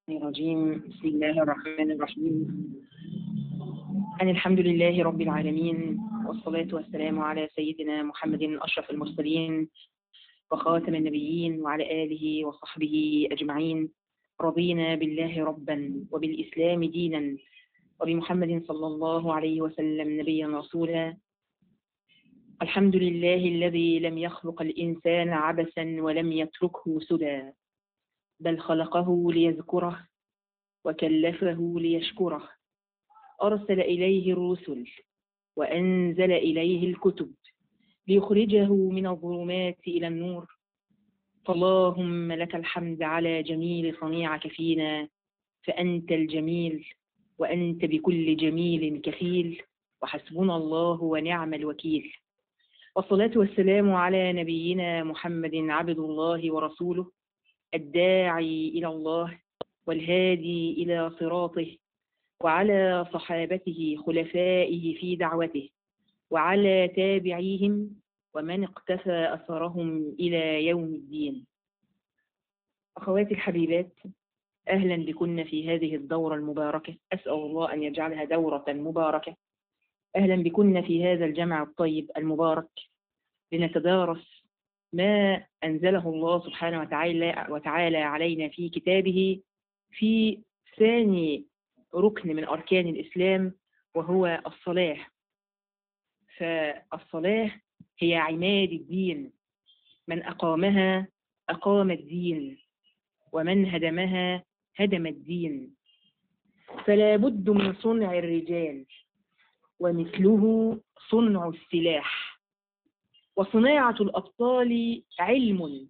الرجيم بسم الله الرحمن الرحيم أن الحمد لله رب العالمين والصلاة والسلام على سيدنا محمد أشرف المرسلين وخاتم النبيين وعلى آله وصحبه أجمعين رضينا بالله ربا وبالإسلام دينا وبمحمد صلى الله عليه وسلم نبيا رسولا الحمد لله الذي لم يخلق الإنسان عبثا ولم يتركه سدى بل خلقه ليذكره وكلفه ليشكره أرسل إليه الرسل وأنزل إليه الكتب ليخرجه من الظلمات إلى النور فاللهم لك الحمد على جميل صنيعك فينا فأنت الجميل وأنت بكل جميل كفيل وحسبنا الله ونعم الوكيل والصلاة والسلام على نبينا محمد عبد الله ورسوله الداعي إلى الله والهادي إلى صراطه وعلى صحابته خلفائه في دعوته وعلى تابعيهم ومن اقتفى أثرهم إلى يوم الدين أخواتي الحبيبات أهلا بكن في هذه الدورة المباركة أسأل الله أن يجعلها دورة مباركة أهلا بكن في هذا الجمع الطيب المبارك لنتدارس ما أنزله الله سبحانه وتعالى, وتعالى علينا في كتابه في ثاني ركن من أركان الإسلام وهو الصلاة فالصلاة هي عماد الدين من أقامها أقام الدين ومن هدمها هدم الدين فلا بد من صنع الرجال ومثله صنع السلاح وصناعة الأبطال علم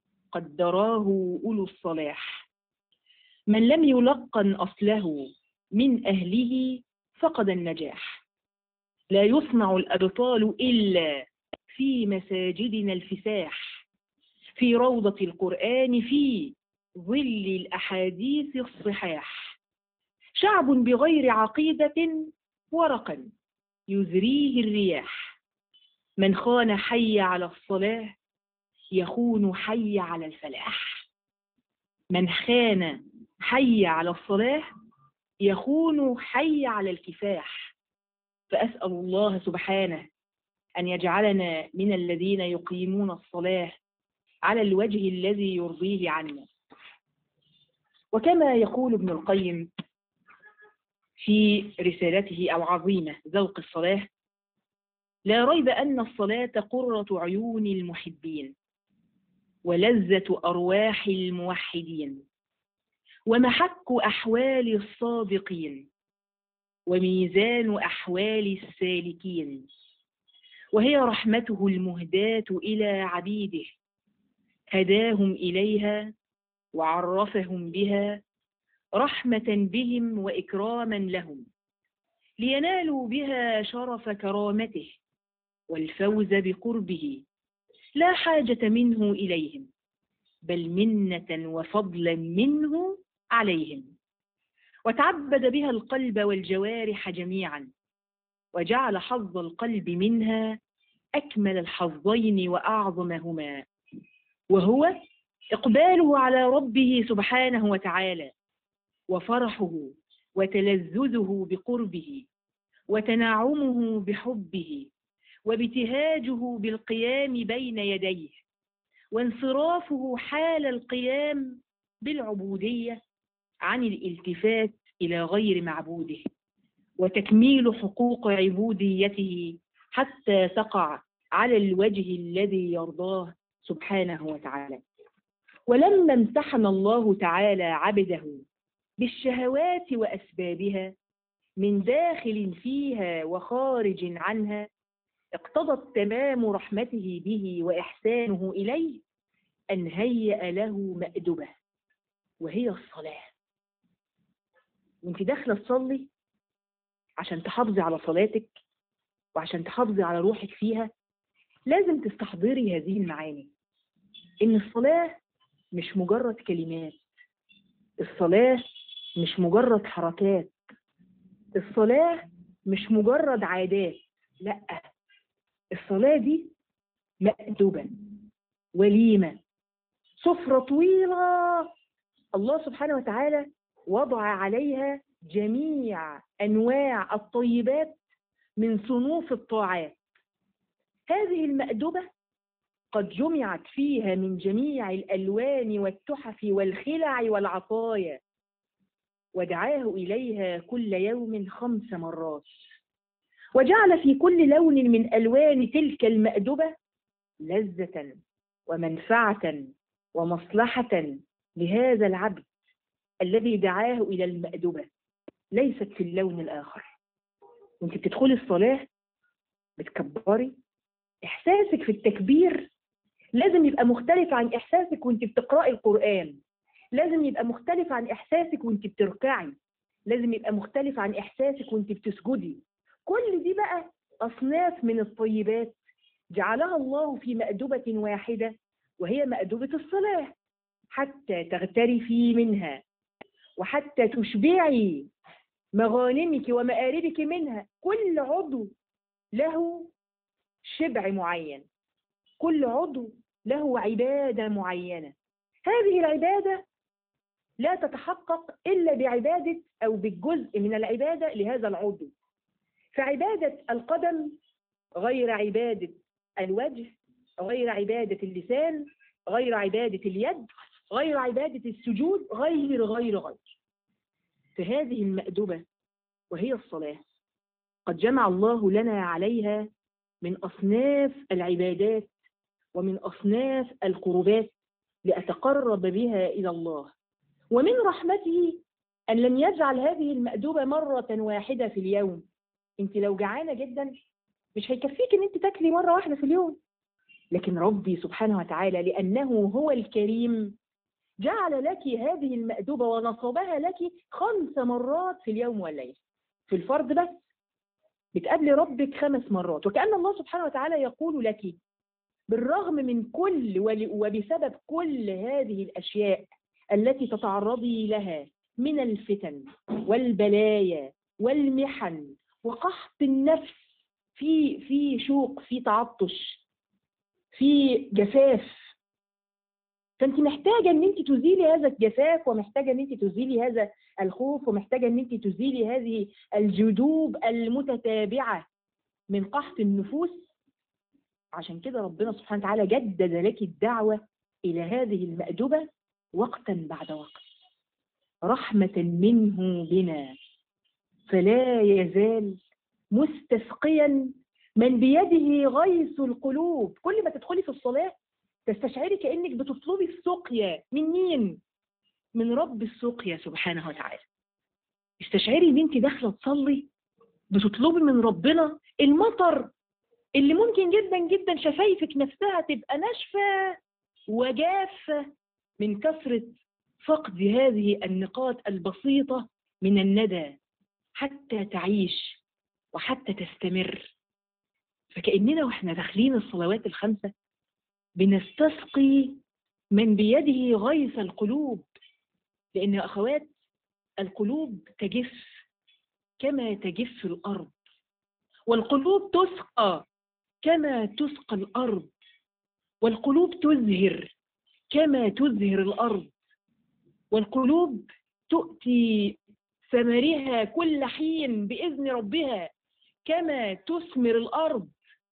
قدراه أولو الصلاح من لم يلقن أصله من أهله فقد النجاح لا يصنع الأبطال إلا في مساجدنا الفساح في روضة القرآن في ظل الأحاديث الصحاح شعب بغير عقيدة ورقا يزريه الرياح من خان حي على الصلاة يخون حي على الفلاح من خان حي على الصلاة يخون حي على الكفاح فأسأل الله سبحانه أن يجعلنا من الذين يقيمون الصلاة على الوجه الذي يرضيه عنا وكما يقول ابن القيم في رسالته أو عظيمة ذوق الصلاة لا ريب أن الصلاة قرة عيون المحبين ولذة أرواح الموحدين ومحك أحوال الصادقين وميزان أحوال السالكين وهي رحمته المهداة إلى عبيده هداهم إليها وعرفهم بها رحمة بهم وإكراما لهم لينالوا بها شرف كرامته والفوز بقربه لا حاجة منه إليهم بل منة وفضلا منه عليهم وتعبد بها القلب والجوارح جميعا وجعل حظ القلب منها أكمل الحظين وأعظمهما وهو إقباله على ربه سبحانه وتعالى وفرحه وتلذذه بقربه وتنعمه بحبه وابتهاجه بالقيام بين يديه وانصرافه حال القيام بالعبودية عن الالتفات إلى غير معبوده وتكميل حقوق عبوديته حتى تقع على الوجه الذي يرضاه سبحانه وتعالى ولما امتحن الله تعالى عبده بالشهوات وأسبابها من داخل فيها وخارج عنها اقتضت تمام رحمته به وإحسانه إليه أن هيأ له مأدبة وهي الصلاة وانت داخلة تصلي عشان تحافظي على صلاتك وعشان تحافظي على روحك فيها لازم تستحضري هذه المعاني إن الصلاة مش مجرد كلمات الصلاة مش مجرد حركات الصلاة مش مجرد عادات لأ الصلاة دي مأدبة وليمة سفرة طويلة الله سبحانه وتعالى وضع عليها جميع أنواع الطيبات من صنوف الطاعات هذه المأدبة قد جمعت فيها من جميع الألوان والتحف والخلع والعطايا ودعاه إليها كل يوم خمس مرات وجعل في كل لون من ألوان تلك المأدبة لذة ومنفعة ومصلحة لهذا العبد الذي دعاه إلى المأدبة ليست في اللون الآخر وانت بتدخلي الصلاة بتكبري إحساسك في التكبير لازم يبقى مختلف عن إحساسك وانت بتقرأي القرآن لازم يبقى مختلف عن إحساسك وانت بتركعي لازم يبقى مختلف عن إحساسك وانت بتسجدي كل دي بقى أصناف من الطيبات جعلها الله في مأدبة واحدة وهي مأدبة الصلاة حتى تغترفي منها وحتى تشبعي مغانمك ومآربك منها كل عضو له شبع معين كل عضو له عبادة معينة هذه العبادة لا تتحقق إلا بعبادة أو بالجزء من العبادة لهذا العضو فعبادة القدم غير عبادة الوجه غير عبادة اللسان غير عبادة اليد غير عبادة السجود غير غير غير فهذه المأدبة وهي الصلاة قد جمع الله لنا عليها من أصناف العبادات ومن أصناف القربات لأتقرب بها إلى الله ومن رحمته أن لم يجعل هذه المأدبة مرة واحدة في اليوم أنت لو جعانة جدا مش هيكفيك أن أنت تاكلي مرة واحدة في اليوم لكن ربي سبحانه وتعالى لأنه هو الكريم جعل لك هذه المأدبة ونصبها لك خمس مرات في اليوم والليل في الفرض بس بتقابلي ربك خمس مرات وكأن الله سبحانه وتعالى يقول لك بالرغم من كل وبسبب كل هذه الأشياء التي تتعرضي لها من الفتن والبلايا والمحن وقحط النفس في في شوق في تعطش في جفاف فانت محتاجه ان انت تزيلي هذا الجفاف ومحتاجه ان انت تزيلي هذا الخوف ومحتاجه ان انت تزيلي هذه الجدوب المتتابعه من قحط النفوس عشان كده ربنا سبحانه وتعالى جدد لك الدعوه الى هذه المأدبه وقتا بعد وقت رحمه منه بنا فلا يزال مستسقيا من بيده غيث القلوب كل ما تدخلي في الصلاه تستشعري كأنك بتطلبي السقيا من مين؟ من رب السقيا سبحانه وتعالى استشعري ان انت داخله تصلي بتطلبي من ربنا المطر اللي ممكن جدا جدا شفايفك نفسها تبقى ناشفه وجافه من كثره فقد هذه النقاط البسيطه من الندى حتى تعيش وحتى تستمر فكأننا واحنا داخلين الصلوات الخمسة بنستسقي من بيده غيث القلوب لأن يا أخوات القلوب تجف كما تجف الأرض والقلوب تسقى كما تسقى الأرض والقلوب تزهر كما تزهر الأرض والقلوب تؤتي ثمرها كل حين بإذن ربها كما تثمر الأرض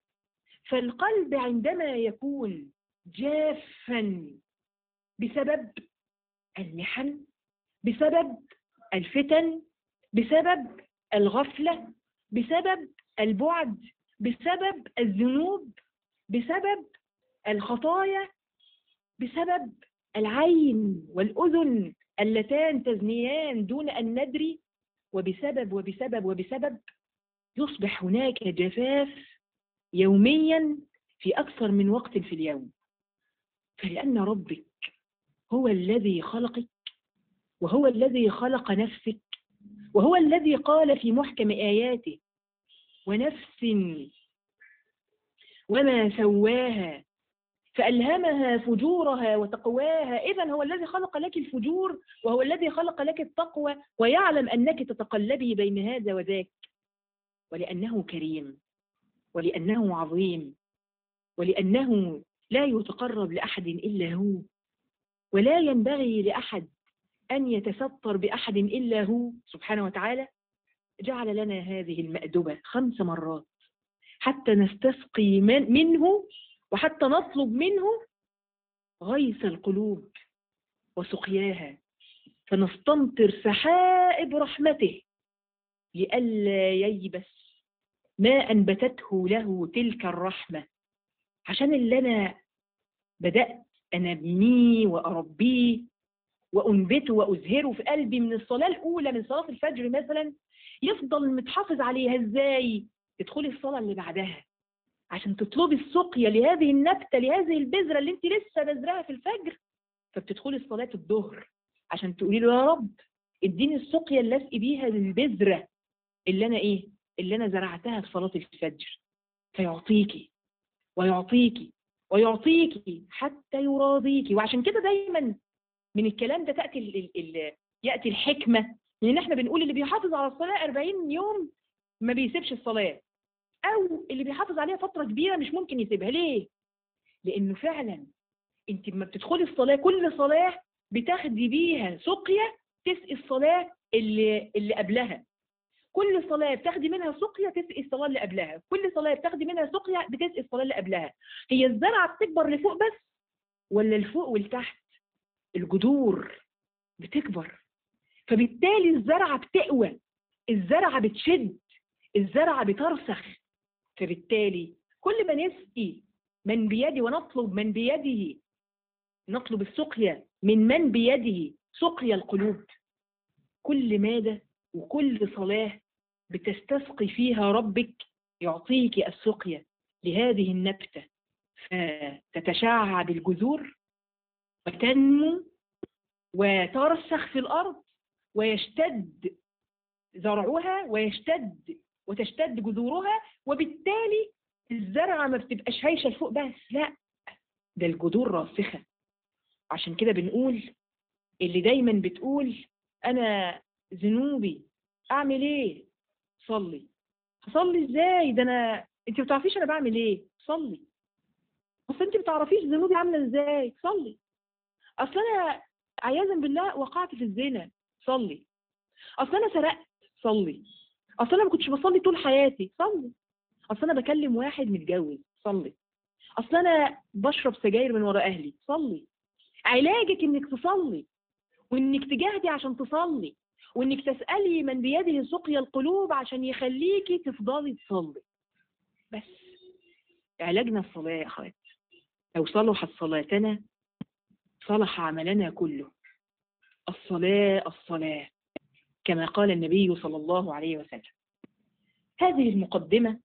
فالقلب عندما يكون جافا بسبب المحن بسبب الفتن بسبب الغفلة بسبب البعد بسبب الذنوب بسبب الخطايا بسبب العين والأذن اللتان تزنيان دون أن ندري وبسبب وبسبب وبسبب يصبح هناك جفاف يوميا في أكثر من وقت في اليوم فلأن ربك هو الذي خلقك وهو الذي خلق نفسك وهو الذي قال في محكم آياته ونفس وما سواها فألهمها فجورها وتقواها إذا هو الذي خلق لك الفجور وهو الذي خلق لك التقوى ويعلم أنك تتقلبي بين هذا وذاك ولأنه كريم ولأنه عظيم ولأنه لا يتقرب لأحد إلا هو ولا ينبغي لأحد أن يتستر بأحد إلا هو سبحانه وتعالى جعل لنا هذه المأدبة خمس مرات حتى نستسقي من منه وحتى نطلب منه غيث القلوب وسقياها فنستمطر سحائب رحمته لئلا ييبس ما أنبتته له تلك الرحمة عشان اللي أنا بدأت أنا أبنيه وأربيه وأنبته وأزهره في قلبي من الصلاة الأولى من صلاة الفجر مثلا يفضل متحافظ عليها إزاي تدخلي الصلاة اللي بعدها عشان تطلبي السقيا لهذه النبتة لهذه البذرة اللي انت لسه بذرها في الفجر فبتدخلي صلاة الظهر عشان تقولي له يا رب اديني السقيا اللي اسقي بيها للبذرة اللي انا ايه اللي انا زرعتها في صلاة الفجر فيعطيكي ويعطيكي ويعطيكي حتى يراضيكي وعشان كده دايما من الكلام ده تأتي ال ال يأتي الحكمة لأن احنا بنقول اللي بيحافظ على الصلاة 40 يوم ما بيسيبش الصلاة أو اللي بيحافظ عليها فترة كبيرة مش ممكن يسيبها ليه؟ لأنه فعلا أنت لما بتدخلي الصلاة كل صلاة بتاخدي بيها سقيا تسقي الصلاة اللي اللي قبلها كل صلاة بتاخدي منها سقيا تسقي الصلاة اللي قبلها كل صلاة بتاخدي منها سقيا بتسقي الصلاة اللي قبلها هي الزرعة بتكبر لفوق بس ولا لفوق ولتحت الجذور بتكبر فبالتالي الزرعة بتقوى الزرعة بتشد الزرعة بترسخ فبالتالي كل ما نسقي من بيده ونطلب من بيده نطلب السقيا من من بيده سقيا القلوب كل مادة وكل صلاة بتستسقي فيها ربك يعطيك السقيا لهذه النبتة فتتشعع بالجذور وتنمو وترسخ في الأرض ويشتد زرعها ويشتد وتشتد جذورها وبالتالي الزرعة ما بتبقاش هايشة لفوق بس لا ده الجذور راسخة عشان كده بنقول اللي دايما بتقول أنا ذنوبي أعمل إيه؟ صلي هصلي إزاي؟ ده أنا أنت ما بتعرفيش أنا بعمل إيه؟ صلي أصل أنت ما بتعرفيش ذنوبي عاملة إزاي؟ صلي أصل أنا عياذا بالله وقعت في الزنا صلي أصل أنا سرقت صلي اصل انا ما كنتش بصلي طول حياتي صلي اصل انا بكلم واحد متجوز صلي اصل انا بشرب سجاير من ورا اهلي صلي علاجك انك تصلي وانك تجاهدي عشان تصلي وانك تسالي من بيده سقيا القلوب عشان يخليكي تفضلي تصلي بس علاجنا الصلاه يا اخوات لو صلحت صلاتنا صلح عملنا كله الصلاه الصلاه كما قال النبي صلى الله عليه وسلم هذه المقدمة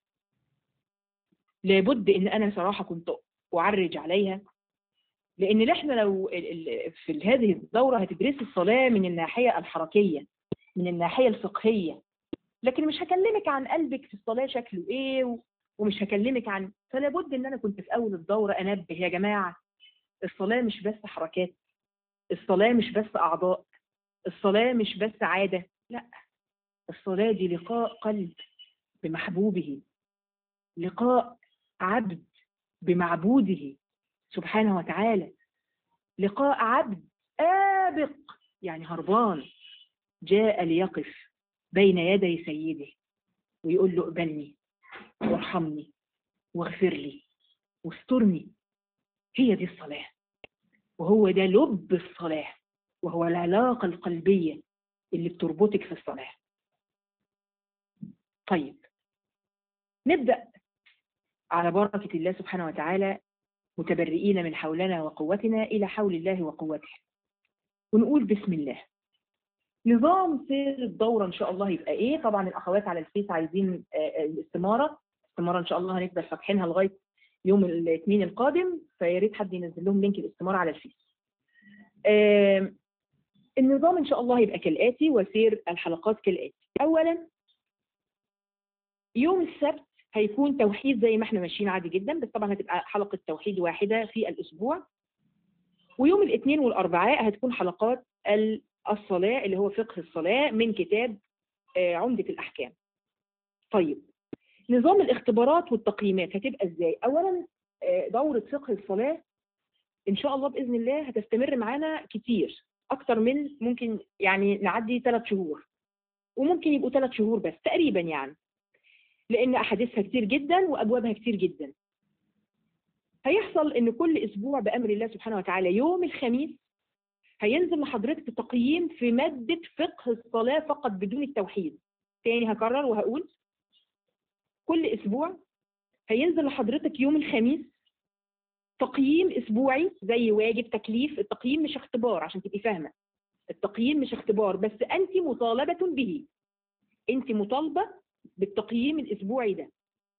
لابد ان انا صراحة كنت اعرج عليها لان احنا لو في هذه الدورة هتدرسي الصلاة من الناحية الحركية من الناحية الفقهية لكن مش هكلمك عن قلبك في الصلاة شكله ايه ومش هكلمك عن فلا بد ان انا كنت في اول الدورة انبه يا جماعة الصلاة مش بس حركات الصلاة مش بس اعضاء الصلاة مش بس عادة لا الصلاة دي لقاء قلب بمحبوبه لقاء عبد بمعبوده سبحانه وتعالى لقاء عبد آبق يعني هربان جاء ليقف بين يدي سيده ويقول له اقبلني وارحمني واغفر لي واسترني هي دي الصلاة وهو ده لب الصلاة وهو العلاقة القلبية اللي بتربطك في الصلاة طيب نبدأ على بركة الله سبحانه وتعالى متبرئين من حولنا وقوتنا إلى حول الله وقوته ونقول بسم الله نظام سير الدورة إن شاء الله يبقى إيه طبعا الأخوات على الفيس عايزين الاستمارة الاستمارة إن شاء الله هنفضل فاتحينها لغاية يوم الاثنين القادم فيا ريت حد ينزل لهم لينك الاستمارة على الفيس النظام إن شاء الله هيبقى كالآتي وسير الحلقات كالآتي أولا يوم السبت هيكون توحيد زي ما احنا ماشيين عادي جدا بس طبعا هتبقى حلقة توحيد واحدة في الأسبوع ويوم الاثنين والأربعاء هتكون حلقات الصلاة اللي هو فقه الصلاة من كتاب عمدة الأحكام طيب نظام الاختبارات والتقييمات هتبقى ازاي اولا دورة فقه الصلاة ان شاء الله باذن الله هتستمر معانا كتير اكتر من ممكن يعني نعدي ثلاث شهور وممكن يبقوا ثلاث شهور بس تقريبا يعني لان احاديثها كتير جدا وابوابها كتير جدا هيحصل ان كل اسبوع بامر الله سبحانه وتعالى يوم الخميس هينزل لحضرتك تقييم في ماده فقه الصلاه فقط بدون التوحيد تاني هكرر وهقول كل اسبوع هينزل لحضرتك يوم الخميس تقييم اسبوعي زي واجب تكليف التقييم مش اختبار عشان تبقي فاهمه التقييم مش اختبار بس انت مطالبه به انت مطالبه بالتقييم الاسبوعي ده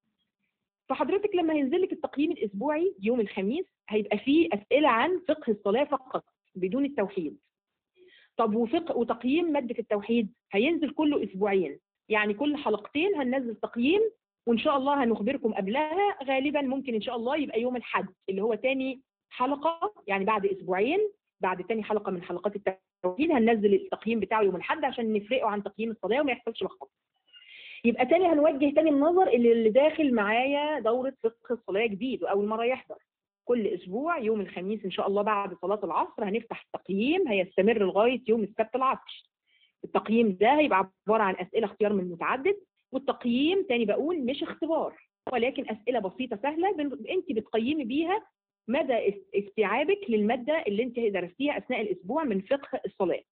فحضرتك لما هينزل لك التقييم الاسبوعي يوم الخميس هيبقى فيه اسئله عن فقه الصلاه فقط بدون التوحيد طب وفقه وتقييم ماده التوحيد هينزل كله اسبوعين يعني كل حلقتين هننزل تقييم وان شاء الله هنخبركم قبلها غالبا ممكن ان شاء الله يبقى يوم الاحد اللي هو تاني حلقه يعني بعد اسبوعين بعد تاني حلقه من حلقات التوحيد هننزل التقييم بتاعه يوم الاحد عشان نفرقه عن تقييم الصلاه وما يحصلش لخبطه يبقى تاني هنوجه تاني النظر اللي, اللي داخل معايا دورة فقه الصلاة جديد وأول مرة يحضر كل أسبوع يوم الخميس إن شاء الله بعد صلاة العصر هنفتح التقييم هيستمر لغاية يوم السبت العصر التقييم ده هيبقى عبارة عن أسئلة اختيار من متعدد والتقييم تاني بقول مش اختبار ولكن أسئلة بسيطة سهلة أنت بتقيمي بيها مدى استيعابك للمادة اللي أنت درستيها أثناء الأسبوع من فقه الصلاة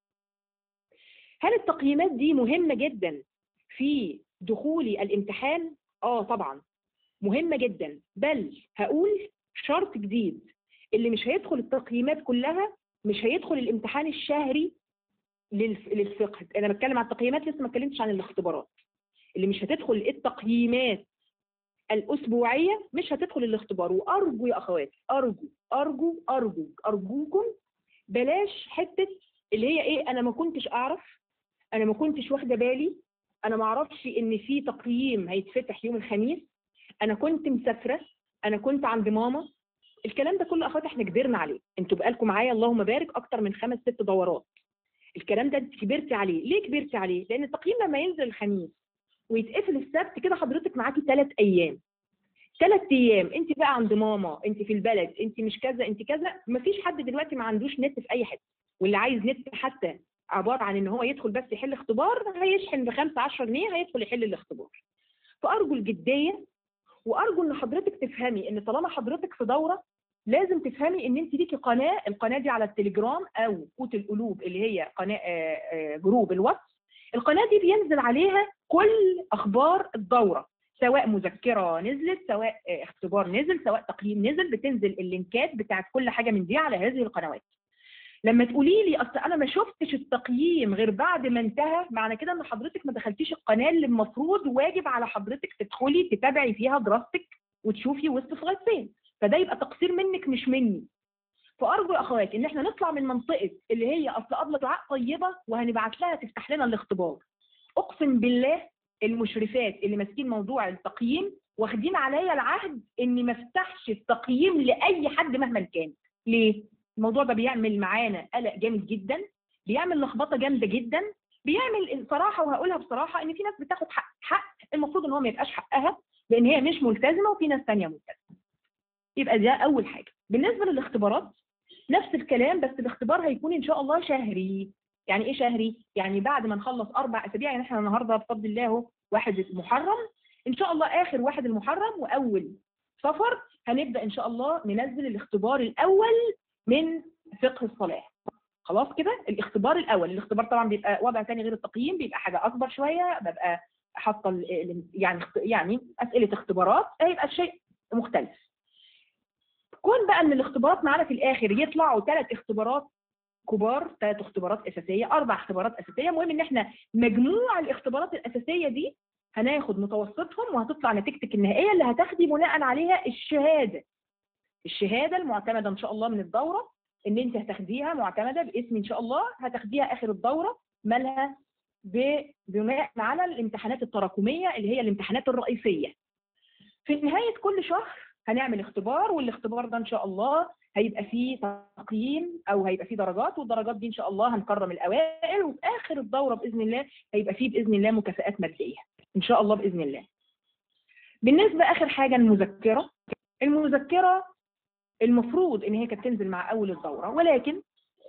هل التقييمات دي مهمة جدا في دخولي الامتحان اه طبعا مهمه جدا بل هقول شرط جديد اللي مش هيدخل التقييمات كلها مش هيدخل الامتحان الشهري للفقه انا بتكلم عن التقييمات لسه ما اتكلمتش عن الاختبارات اللي مش هتدخل التقييمات الاسبوعيه مش هتدخل الاختبار وارجو يا اخواتي ارجو ارجو ارجو ارجوكم بلاش حته اللي هي ايه انا ما كنتش اعرف انا ما كنتش واخده بالي انا ما اعرفش ان في تقييم هيتفتح يوم الخميس انا كنت مسافره انا كنت عند ماما الكلام ده كله اخواتي احنا كبرنا عليه انتوا بقالكم معايا اللهم بارك اكتر من خمس ست دورات الكلام ده انت كبرتي عليه ليه كبرتي عليه لان التقييم لما ينزل الخميس ويتقفل السبت كده حضرتك معاكي ثلاث ايام ثلاث ايام انت بقى عند ماما انت في البلد انت مش كذا انت كذا مفيش حد دلوقتي ما عندوش نت في اي حته واللي عايز نت حتى عباره عن ان هو يدخل بس يحل اختبار هيشحن ب 5 10 جنيه هيدخل يحل الاختبار فارجو الجديه وارجو ان حضرتك تفهمي ان طالما حضرتك في دوره لازم تفهمي ان انت ليكي قناه القناه دي على التليجرام او قوت القلوب اللي هي قناه جروب الواتس القناه دي بينزل عليها كل اخبار الدوره سواء مذكره نزلت سواء اختبار نزل سواء تقييم نزل بتنزل اللينكات بتاعت كل حاجه من دي على هذه القنوات لما تقولي لي اصل انا ما شفتش التقييم غير بعد ما انتهى معنى كده ان حضرتك ما دخلتيش القناه اللي المفروض واجب على حضرتك تدخلي تتابعي فيها دراستك وتشوفي وصلت لغايه فين فده يبقى تقصير منك مش مني فارجو يا اخواتي ان احنا نطلع من منطقه اللي هي اصل قبل دعاء طيبه وهنبعت لها تفتح لنا الاختبار اقسم بالله المشرفات اللي ماسكين موضوع التقييم واخدين عليا العهد اني ما افتحش التقييم لاي حد مهما كان ليه الموضوع ده بيعمل معانا قلق جامد جدا بيعمل لخبطه جامده جدا بيعمل صراحه وهقولها بصراحه ان في ناس بتاخد حق حق المفروض ان هو ما يبقاش حقها لان هي مش ملتزمه وفي ناس ثانيه ملتزمه يبقى ده اول حاجه بالنسبه للاختبارات نفس الكلام بس الاختبار هيكون ان شاء الله شهري يعني ايه شهري يعني بعد ما نخلص اربع اسابيع يعني احنا النهارده بفضل الله اهو واحد محرم ان شاء الله اخر واحد المحرم واول صفر هنبدا ان شاء الله ننزل الاختبار الاول من فقه الصلاة خلاص كده الاختبار الاول الاختبار طبعا بيبقى وضع ثاني غير التقييم بيبقى حاجه اكبر شويه ببقى حاطه يعني يعني اسئله اختبارات هيبقى الشيء مختلف كون بقى ان الاختبارات معانا في الاخر يطلعوا ثلاث اختبارات كبار ثلاث اختبارات اساسيه اربع اختبارات اساسيه المهم ان احنا مجموع الاختبارات الاساسيه دي هناخد متوسطهم وهتطلع نتيجتك النهائيه اللي هتاخدي بناء عليها الشهاده الشهاده المعتمده ان شاء الله من الدوره ان انت هتاخديها معتمده باسم ان شاء الله هتاخديها اخر الدوره مالها بناء على الامتحانات التراكميه اللي هي الامتحانات الرئيسيه في نهايه كل شهر هنعمل اختبار والاختبار ده ان شاء الله هيبقى فيه تقييم او هيبقى فيه درجات والدرجات دي ان شاء الله هنكرم الاوائل وفي اخر الدوره باذن الله هيبقى فيه باذن الله مكافئات ماديه ان شاء الله باذن الله بالنسبه اخر حاجه المذكره المذكره المفروض ان هي كانت تنزل مع اول الدوره ولكن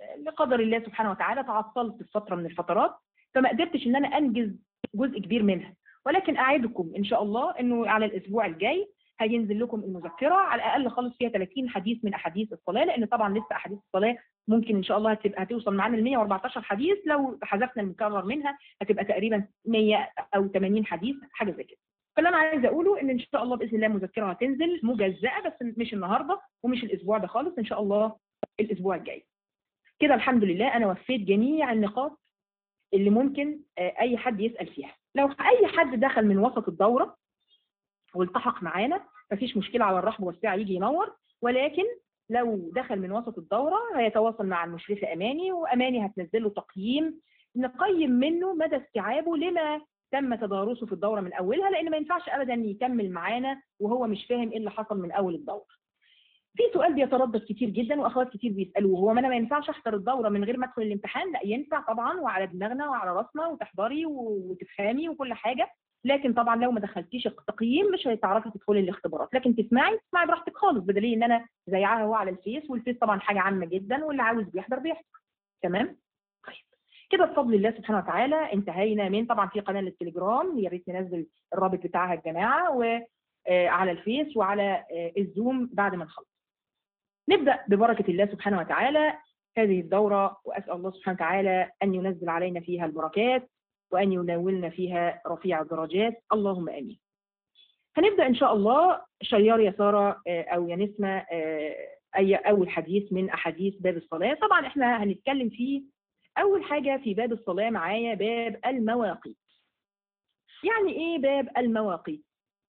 لقدر الله سبحانه وتعالى تعطلت في فتره من الفترات فما قدرتش ان انا انجز جزء كبير منها ولكن اعدكم ان شاء الله انه على الاسبوع الجاي هينزل لكم المذكره على الاقل خالص فيها 30 حديث من احاديث الصلاه لان طبعا لسه احاديث الصلاه ممكن ان شاء الله هتبقى هتوصل معانا ل 114 حديث لو حذفنا المكرر منها هتبقى تقريبا 100 او 80 حديث حاجه زي كده فاللي انا عايزه اقوله ان ان شاء الله باذن الله مذكره هتنزل مجزاه بس مش النهارده ومش الاسبوع ده خالص ان شاء الله الاسبوع الجاي كده الحمد لله انا وفيت جميع النقاط اللي ممكن اي حد يسال فيها لو اي حد دخل من وسط الدوره والتحق معانا مفيش مشكله على الرحب والسعه يجي ينور ولكن لو دخل من وسط الدوره هيتواصل مع المشرفه اماني واماني هتنزل له تقييم نقيم منه مدى استيعابه لما تم تدارسه في الدوره من اولها لان ما ينفعش ابدا يكمل معانا وهو مش فاهم ايه اللي حصل من اول الدوره. في سؤال بيتردد كتير جدا واخوات كتير بيسالوه هو ما انا ما ينفعش احضر الدوره من غير ما ادخل الامتحان؟ لا ينفع طبعا وعلى دماغنا وعلى راسنا وتحضري وتفهمي وكل حاجه لكن طبعا لو ما دخلتيش التقييم مش هتعرفي تدخلي الاختبارات لكن تسمعي تسمعي براحتك خالص بدليل ان انا زيها هو على الفيس والفيس طبعا حاجه عامه جدا واللي عاوز بيحضر بيحضر تمام طيب كده بفضل الله سبحانه وتعالى انتهينا من طبعا في قناه التليجرام يا ريت ننزل الرابط بتاعها يا جماعه وعلى الفيس وعلى الزوم بعد ما نخلص نبدا ببركه الله سبحانه وتعالى هذه الدوره واسال الله سبحانه وتعالى ان ينزل علينا فيها البركات وأن يناولنا فيها رفيع الدرجات اللهم آمين هنبدأ إن شاء الله شيار يا سارة أو يا نسمة أي أول حديث من أحاديث باب الصلاة طبعا إحنا هنتكلم فيه أول حاجة في باب الصلاة معايا باب المواقيت يعني إيه باب المواقيت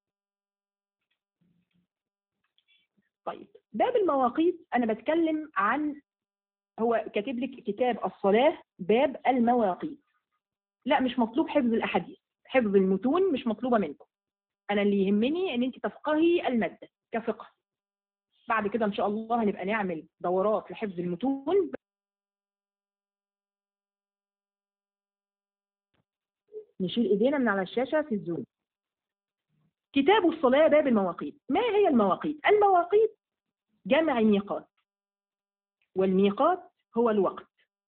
طيب باب المواقيت أنا بتكلم عن هو كاتب لك كتاب الصلاة باب المواقيت لا مش مطلوب حفظ الاحاديث حفظ المتون مش مطلوبه منكم انا اللي يهمني ان انت تفقهي الماده كفقه بعد كده ان شاء الله هنبقى نعمل دورات لحفظ المتون نشيل ايدينا من على الشاشه في الزوم كتاب الصلاه باب المواقيت ما هي المواقيت المواقيت جمع ميقات والميقات هو الوقت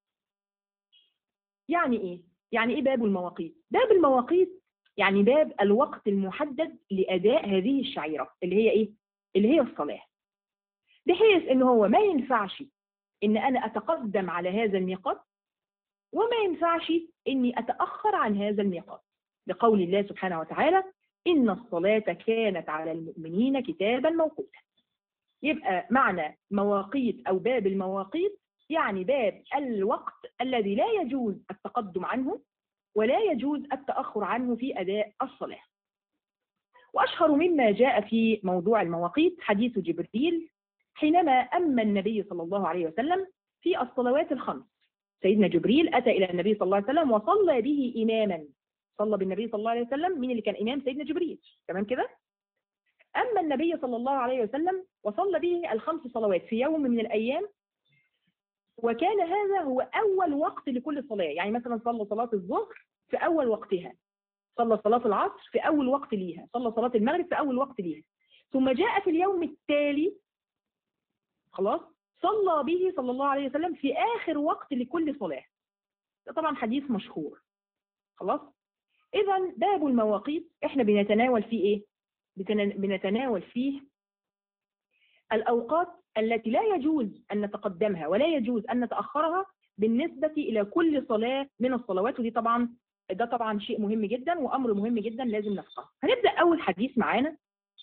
يعني ايه يعني ايه باب المواقيت باب المواقيت يعني باب الوقت المحدد لاداء هذه الشعيره اللي هي ايه اللي هي الصلاه بحيث ان هو ما ينفعش ان انا اتقدم على هذا الميقات وما ينفعش اني اتاخر عن هذا الميقات لقول الله سبحانه وتعالى ان الصلاه كانت على المؤمنين كتابا موقوتا يبقى معنى مواقيت او باب المواقيت يعني باب الوقت الذي لا يجوز التقدم عنه ولا يجوز التأخر عنه في أداء الصلاة وأشهر مما جاء في موضوع المواقيت حديث جبريل حينما أما النبي صلى الله عليه وسلم في الصلوات الخمس سيدنا جبريل أتى إلى النبي صلى الله عليه وسلم وصلى به إماما صلى بالنبي صلى الله عليه وسلم مين اللي كان إمام سيدنا جبريل تمام كده أما النبي صلى الله عليه وسلم وصلى به الخمس صلوات في يوم من الأيام وكان هذا هو أول وقت لكل صلاة يعني مثلا صلى صلاة الظهر في أول وقتها صلى صلاة العصر في أول وقت ليها صلى صلاة المغرب في أول وقت ليها ثم جاء في اليوم التالي خلاص صلى به صلى الله عليه وسلم في آخر وقت لكل صلاة ده طبعا حديث مشهور خلاص إذا باب المواقيت إحنا بنتناول فيه إيه بنتناول فيه الأوقات التي لا يجوز أن نتقدمها ولا يجوز أن نتأخرها بالنسبة إلى كل صلاة من الصلوات ودي طبعا ده طبعا شيء مهم جدا وأمر مهم جدا لازم نفقه هنبدأ أول حديث معانا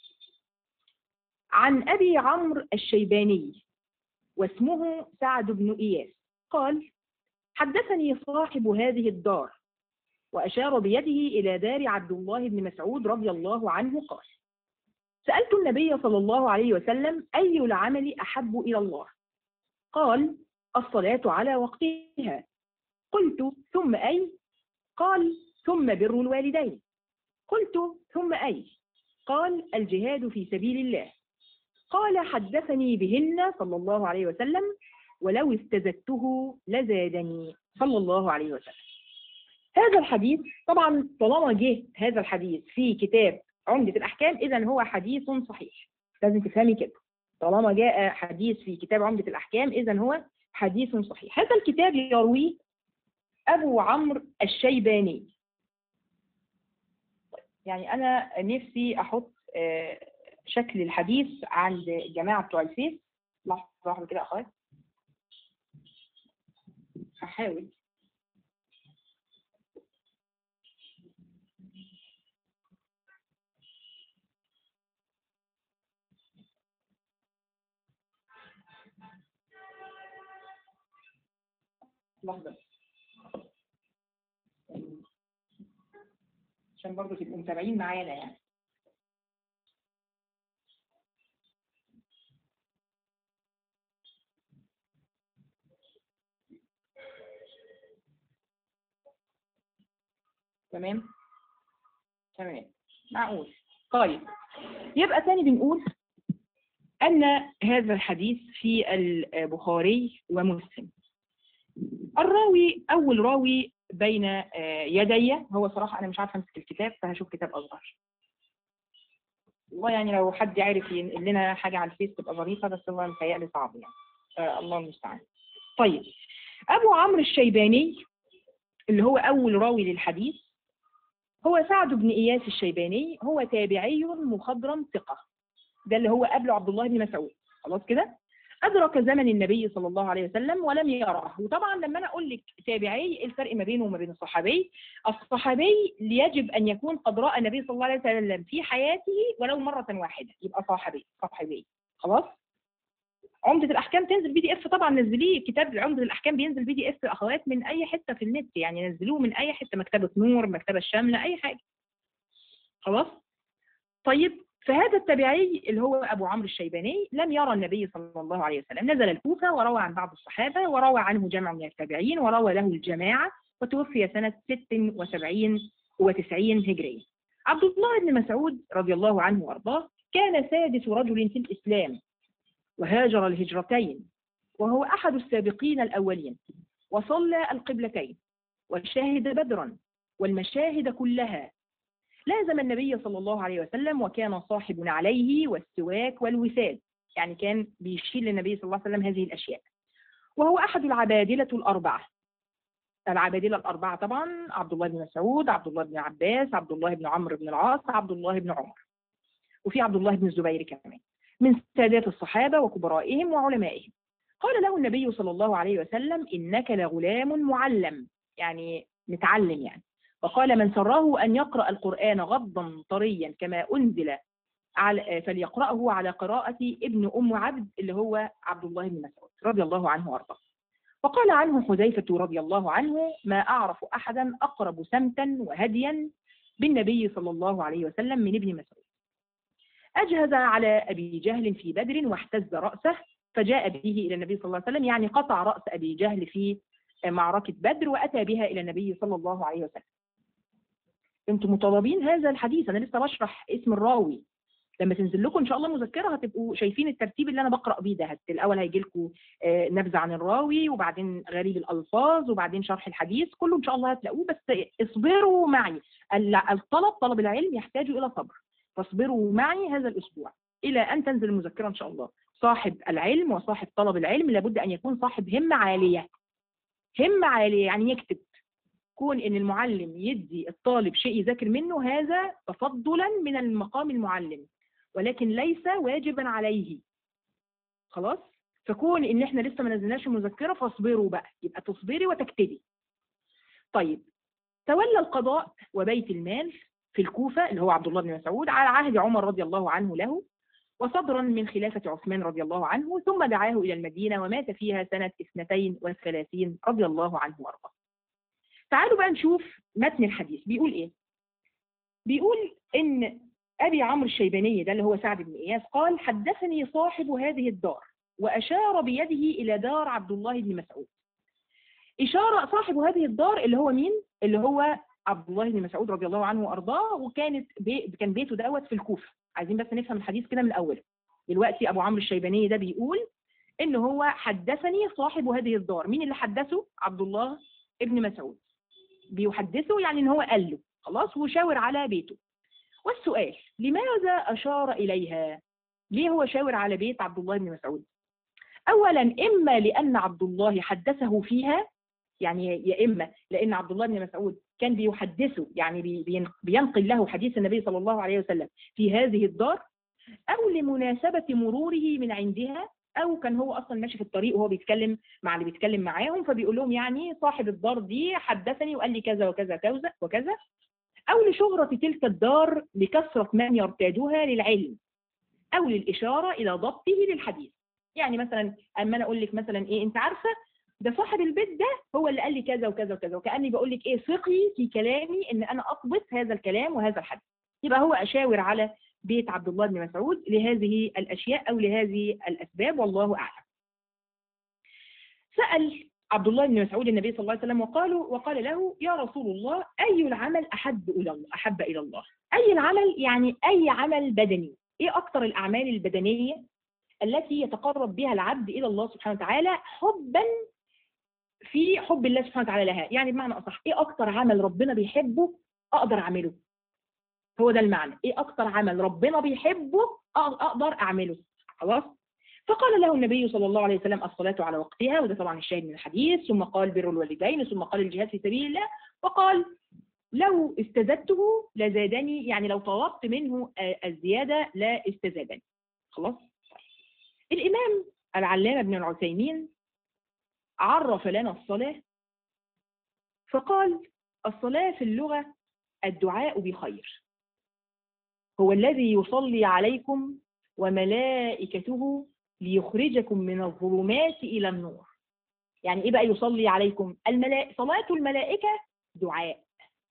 عن أبي عمرو الشيباني واسمه سعد بن إياس قال حدثني صاحب هذه الدار وأشار بيده إلى دار عبد الله بن مسعود رضي الله عنه قال سألت النبي صلى الله عليه وسلم أي العمل أحب إلى الله قال الصلاة على وقتها قلت ثم أي قال ثم بر الوالدين قلت ثم أي قال الجهاد في سبيل الله قال حدثني بهن صلى الله عليه وسلم ولو استزدته لزادني صلى الله عليه وسلم هذا الحديث طبعا طالما جه هذا الحديث في كتاب عمدة الأحكام إذا هو حديث صحيح لازم تفهمي كده طالما جاء حديث في كتاب عمدة الأحكام إذا هو حديث صحيح هذا الكتاب يرويه أبو عمرو الشيباني يعني أنا نفسي أحط آه، شكل الحديث عند الجماعة بتوع الفيس لحظة واحدة كده يا أخوات هحاول لحظة عشان برضه تبقوا متابعين معانا يعني تمام تمام معقول طيب يبقى تاني بنقول أن هذا الحديث في البخاري ومسلم الراوي أول راوي بين آه، يدي هو صراحة أنا مش عارفة أمسك الكتاب فهشوف كتاب أصغر والله يعني لو حد عارف ينقل لنا حاجة على الفيس تبقى ظريفة بس هو متهيألي صعب يعني آه، الله المستعان طيب أبو عمرو الشيباني اللي هو أول راوي للحديث هو سعد بن إياس الشيباني هو تابعي مخضرم ثقة ده اللي هو قبله عبد الله بن مسعود خلاص كده أدرك زمن النبي صلى الله عليه وسلم ولم يراه وطبعا لما أنا أقول لك تابعي إيه الفرق ما بينه وما بين الصحابي الصحابي يجب أن يكون قد رأى النبي صلى الله عليه وسلم في حياته ولو مرة واحدة يبقى صاحبي صحابي خلاص عمدة الأحكام تنزل بي دي اف طبعا نزليه كتاب عمدة الأحكام بينزل بي دي اف أخوات من أي حتة في النت يعني نزلوه من أي حتة مكتبة نور مكتبة الشاملة أي حاجة خلاص طيب فهذا التابعي اللي هو أبو عمرو الشيباني لم يرى النبي صلى الله عليه وسلم نزل الكوفة وروى عن بعض الصحابة وروى عنه جمع من التابعين وروى له الجماعة وتوفي سنة 76 و90 هجرية عبد الله بن مسعود رضي الله عنه وارضاه كان سادس رجل في الإسلام وهاجر الهجرتين وهو أحد السابقين الأولين وصلى القبلتين وشاهد بدرا والمشاهد كلها لازم النبي صلى الله عليه وسلم وكان صاحب عليه والسواك والوساد يعني كان بيشيل للنبي صلى الله عليه وسلم هذه الأشياء وهو أحد العبادلة الأربعة العبادلة الأربعة طبعا عبد الله بن مسعود عبد الله بن عباس عبد الله بن عمرو بن العاص عبد الله بن عمر وفي عبد الله بن الزبير كمان من سادات الصحابة وكبرائهم وعلمائهم قال له النبي صلى الله عليه وسلم إنك لغلام معلم يعني متعلم يعني وقال من سره أن يقرأ القرآن غضا طريا كما أنزل على فليقرأه على قراءة ابن أم عبد اللي هو عبد الله بن مسعود رضي الله عنه وارضاه وقال عنه حذيفة رضي الله عنه ما أعرف أحدا أقرب سمتا وهديا بالنبي صلى الله عليه وسلم من ابن مسعود أجهز على أبي جهل في بدر واحتز رأسه فجاء به إلى النبي صلى الله عليه وسلم يعني قطع رأس أبي جهل في معركة بدر وأتى بها إلى النبي صلى الله عليه وسلم انتم مطالبين هذا الحديث انا لسه بشرح اسم الراوي لما تنزل لكم ان شاء الله مذكره هتبقوا شايفين الترتيب اللي انا بقرا بيه ده الاول هيجي لكم نبذه عن الراوي وبعدين غريب الالفاظ وبعدين شرح الحديث كله ان شاء الله هتلاقوه بس اصبروا معي الطلب طلب العلم يحتاج الى صبر فاصبروا معي هذا الاسبوع الى ان تنزل المذكره ان شاء الله صاحب العلم وصاحب طلب العلم لابد ان يكون صاحب همه عاليه همه عاليه يعني يكتب كون ان المعلم يدي الطالب شيء يذاكر منه هذا تفضلا من المقام المعلم ولكن ليس واجبا عليه خلاص فكون ان احنا لسه ما نزلناش المذكره فاصبروا بقى يبقى تصبري وتكتبي طيب تولى القضاء وبيت المال في الكوفة اللي هو عبد الله بن مسعود على عهد عمر رضي الله عنه له وصدرا من خلافة عثمان رضي الله عنه ثم دعاه إلى المدينة ومات فيها سنة 32 رضي الله عنه وارضاه تعالوا بقى نشوف متن الحديث بيقول ايه بيقول ان ابي عمرو الشيباني ده اللي هو سعد بن اياس قال حدثني صاحب هذه الدار واشار بيده الى دار عبد الله بن مسعود اشاره صاحب هذه الدار اللي هو مين اللي هو عبد الله بن مسعود رضي الله عنه وارضاه وكانت بي كان بيته دوت في الكوفه عايزين بس نفهم الحديث كده من الاول دلوقتي ابو عمرو الشيباني ده بيقول ان هو حدثني صاحب هذه الدار مين اللي حدثه عبد الله ابن مسعود بيحدثه يعني ان هو قال له خلاص وشاور على بيته والسؤال لماذا أشار إليها ليه هو شاور على بيت عبد الله بن مسعود اولا اما لان عبد الله حدثه فيها يعني يا اما لان عبد الله بن مسعود كان بيحدثه يعني بي- بين- بينقل له حديث النبي صلى الله عليه وسلم في هذه الدار او لمناسبه مروره من عندها او كان هو اصلا ماشي في الطريق وهو بيتكلم مع اللي بيتكلم معاهم فبيقول لهم يعني صاحب الدار دي حدثني وقال لي كذا وكذا كذا وكذا او لشهره تلك الدار لكثره من يرتادها للعلم او للاشاره الى ضبطه للحديث يعني مثلا اما انا اقول لك مثلا ايه انت عارفه ده صاحب البيت ده هو اللي قال لي كذا وكذا وكذا وكاني بقول لك ايه ثقي في كلامي ان انا اضبط هذا الكلام وهذا الحديث يبقى هو اشاور على بيت عبد الله بن مسعود لهذه الاشياء او لهذه الاسباب والله اعلم سال عبد الله بن مسعود النبي صلى الله عليه وسلم وقال وقال له يا رسول الله اي العمل احب الى الله احب الى الله اي العمل يعني اي عمل بدني ايه اكتر الاعمال البدنيه التي يتقرب بها العبد الى الله سبحانه وتعالى حبا في حب الله سبحانه وتعالى لها يعني بمعنى اصح ايه اكتر عمل ربنا بيحبه اقدر اعمله هو ده المعنى ايه اكتر عمل ربنا بيحبه أق- اقدر اعمله خلاص فقال له النبي صلى الله عليه وسلم الصلاة على وقتها وده طبعا الشاهد من الحديث ثم قال بر الوالدين ثم قال الجهاد في سبيل الله وقال لو استزدته لزادني يعني لو طلبت منه آه، الزيادة لا استزادني خلاص الإمام العلامة ابن العثيمين عرف لنا الصلاة فقال الصلاة في اللغة الدعاء بخير هو الذي يصلي عليكم وملائكته ليخرجكم من الظلمات إلى النور يعني إيه بقى يصلي عليكم الملائكة صلاة الملائكة دعاء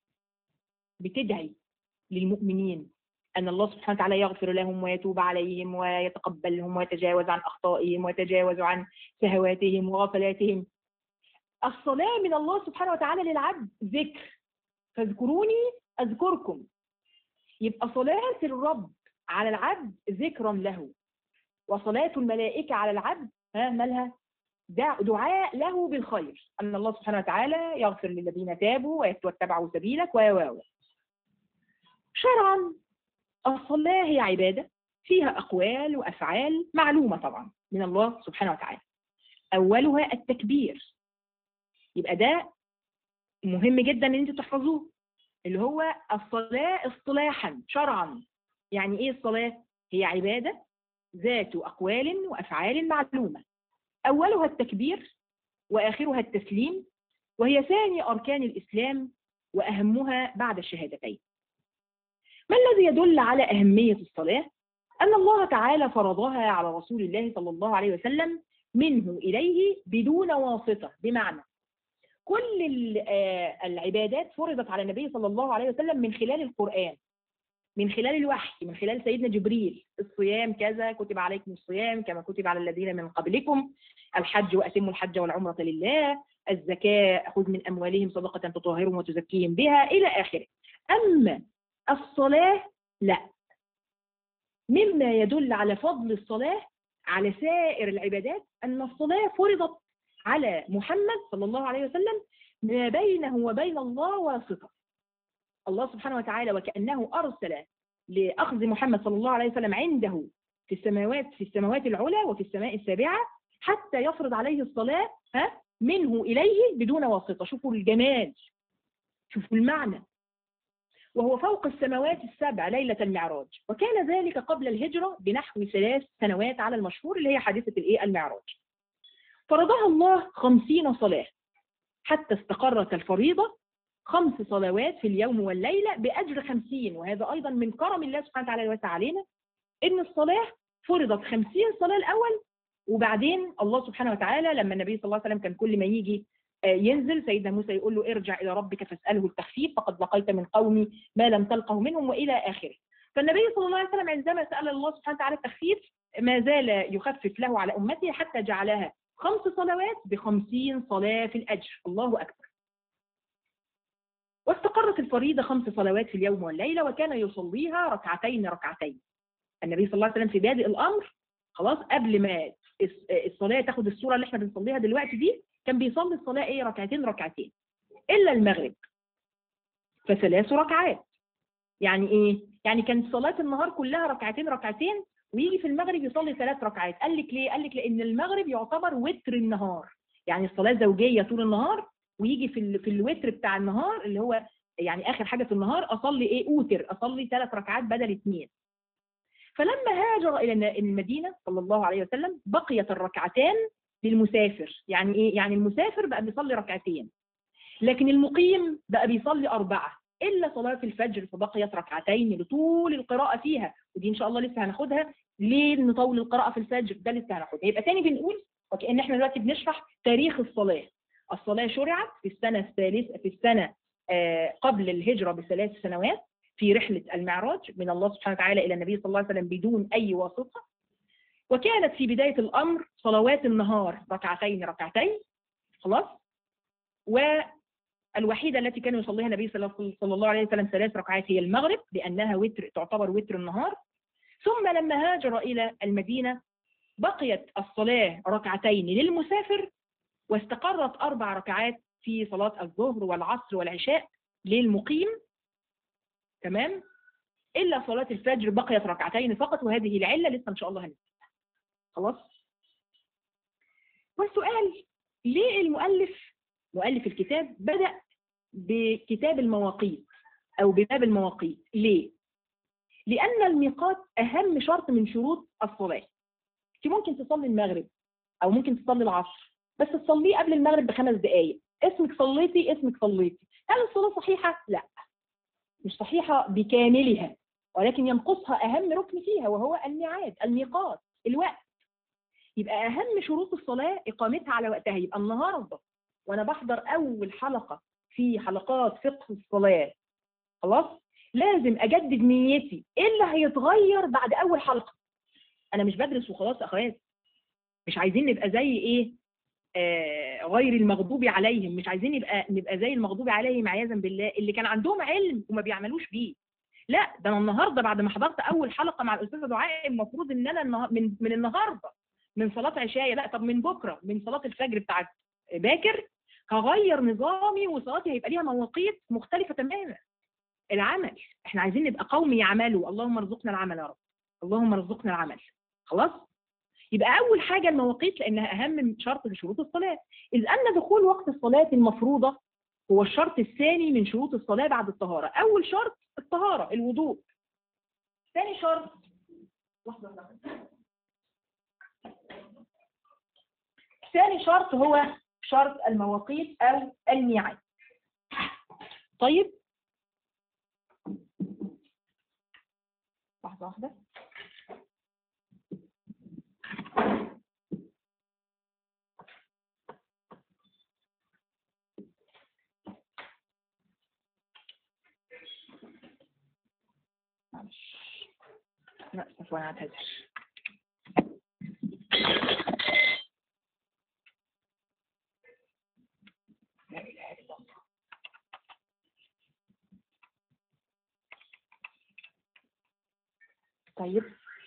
بتدعي للمؤمنين أن الله سبحانه وتعالى يغفر لهم ويتوب عليهم ويتقبلهم ويتجاوز عن أخطائهم ويتجاوز عن شهواتهم وغفلاتهم الصلاة من الله سبحانه وتعالى للعبد ذكر فاذكروني أذكركم يبقى صلاة الرب على العبد ذكرا له وصلاة الملائكة على العبد ها مالها دع- دعاء له بالخير أن الله سبحانه وتعالى يغفر للذين تابوا واتبعوا سبيلك و و و. شرعا الصلاة هي عبادة فيها أقوال وأفعال معلومة طبعا من الله سبحانه وتعالى أولها التكبير يبقى ده مهم جدا ان انتوا تحفظوه اللي هو الصلاة اصطلاحا شرعا يعني ايه الصلاة هي عبادة ذات أقوال وأفعال معلومة أولها التكبير وآخرها التسليم وهي ثاني أركان الإسلام وأهمها بعد الشهادتين ما الذي يدل على أهمية الصلاة؟ أن الله تعالى فرضها على رسول الله صلى الله عليه وسلم منه إليه بدون واسطة بمعنى كل ال- آه، العبادات فرضت على النبي صلى الله عليه وسلم من خلال القرآن من خلال الوحي من خلال سيدنا جبريل الصيام كذا كتب عليكم الصيام كما كتب على الذين من قبلكم الحج وأتموا الحج والعمرة لله الزكاة خذ من أموالهم صدقة تطهرهم وتزكيهم بها إلى آخره أما الصلاة لا مما يدل على فضل الصلاة على سائر العبادات أن الصلاة فرضت على محمد صلى الله عليه وسلم ما بينه وبين الله واسطة الله سبحانه وتعالى وكأنه أرسل لأخذ محمد صلى الله عليه وسلم عنده في السماوات في السماوات العلى وفي السماء السابعة حتى يفرض عليه الصلاة ها منه إليه بدون واسطة شوفوا الجمال شوفوا المعنى وهو فوق السماوات السبع ليلة المعراج وكان ذلك قبل الهجرة بنحو ثلاث سنوات على المشهور اللي هي حادثة الإيه المعراج فرضها الله خمسين صلاة حتى استقرت الفريضة خمس صلوات في اليوم والليلة بأجر خمسين وهذا أيضا من كرم الله سبحانه وتعالى الواسع علينا إن الصلاة فرضت خمسين صلاة الأول وبعدين الله سبحانه وتعالى لما النبي صلى الله عليه وسلم كان كل ما يجي آه، ينزل سيدنا موسى يقول له ارجع إلى ربك فاسأله التخفيف فقد لقيت من قومي ما لم تلقه منهم وإلى آخره فالنبي صلى الله عليه وسلم عندما سأل الله سبحانه وتعالى التخفيف ما زال يخفف له على أمته حتى جعلها خمس صلوات بخمسين صلاة في الأجر الله أكبر واستقرت الفريضة خمس صلوات في اليوم والليلة وكان يصليها ركعتين ركعتين النبي صلى الله عليه وسلم في بادئ الأمر خلاص قبل ما الس- الصلاة تاخد الصورة اللي احنا بنصليها دلوقتي دي كان بيصلي الصلاة ايه ركعتين ركعتين إلا المغرب فثلاث ركعات يعني ايه يعني كانت صلاة النهار كلها ركعتين ركعتين ويجي في المغرب يصلي ثلاث ركعات قال لك ليه قال لك لان المغرب يعتبر وتر النهار يعني الصلاه زوجيه طول النهار ويجي في ال... في الوتر بتاع النهار اللي هو يعني اخر حاجه في النهار اصلي ايه اوتر اصلي ثلاث ركعات بدل اثنين فلما هاجر الى المدينه صلى الله عليه وسلم بقيت الركعتان للمسافر يعني ايه يعني المسافر بقى بيصلي ركعتين لكن المقيم بقى بيصلي اربعه الا صلاه الفجر فبقيت ركعتين لطول القراءه فيها ودي ان شاء الله لسه هناخدها ليه نطول القراءه في الفجر ده لسه هناخدها يبقى تاني بنقول وكأن احنا دلوقتي بنشرح تاريخ الصلاه الصلاه شرعت في السنه الثالثه في السنه آه قبل الهجره بثلاث سنوات في رحله المعراج من الله سبحانه وتعالى الى النبي صلى الله عليه وسلم بدون اي واسطه وكانت في بدايه الامر صلوات النهار ركعتين ركعتين خلاص والوحيده التي كان يصليها النبي صلى الله عليه وسلم ثلاث ركعات هي المغرب لانها وتر تعتبر وتر النهار ثم لما هاجر الى المدينه بقيت الصلاه ركعتين للمسافر واستقرت اربع ركعات في صلاه الظهر والعصر والعشاء للمقيم تمام الا صلاه الفجر بقيت ركعتين فقط وهذه العله لسه ان شاء الله هنسمع خلاص والسؤال ليه المؤلف مؤلف الكتاب بدأ بكتاب المواقيت أو بباب المواقيت ليه؟ لأن الميقات أهم شرط من شروط الصلاة انت ممكن تصلي المغرب أو ممكن تصلي العصر بس تصليه قبل المغرب بخمس دقايق اسمك صليتي اسمك صليتي هل الصلاة صحيحة؟ لا مش صحيحة بكاملها ولكن ينقصها أهم ركن فيها وهو الميعاد الميقات الوقت يبقى أهم شروط الصلاة إقامتها على وقتها يبقى النهاردة وأنا بحضر أول حلقة في حلقات فقه الصلاة خلاص لازم أجدد نيتي إيه اللي هيتغير بعد أول حلقة أنا مش بدرس وخلاص أخوات مش عايزين نبقى زي إيه آه غير المغضوب عليهم مش عايزين نبقى نبقى زي المغضوب عليهم عياذا بالله اللي كان عندهم علم وما بيعملوش بيه لا ده انا النهارده بعد ما حضرت اول حلقه مع الاستاذه دعاء المفروض ان انا النهار من من النهارده من صلاه عشاء لا طب من بكره من صلاه الفجر بتاعت باكر هغير نظامي وصلاتي هيبقى ليها مواقيت مختلفه تماما العمل احنا عايزين نبقى قوم يعملوا اللهم ارزقنا العمل يا رب اللهم ارزقنا العمل خلاص يبقى اول حاجه المواقيت لانها اهم شرط في شروط الصلاه اذ ان دخول وقت الصلاه المفروضه هو الشرط الثاني من شروط الصلاه بعد الطهاره اول شرط الطهاره الوضوء ثاني شرط لحظه ثاني شرط هو شرط المواقيت او الميعاد طيب لحظه واحده معلش نأسف وأنا أعتذر لا إله إلا الله طيب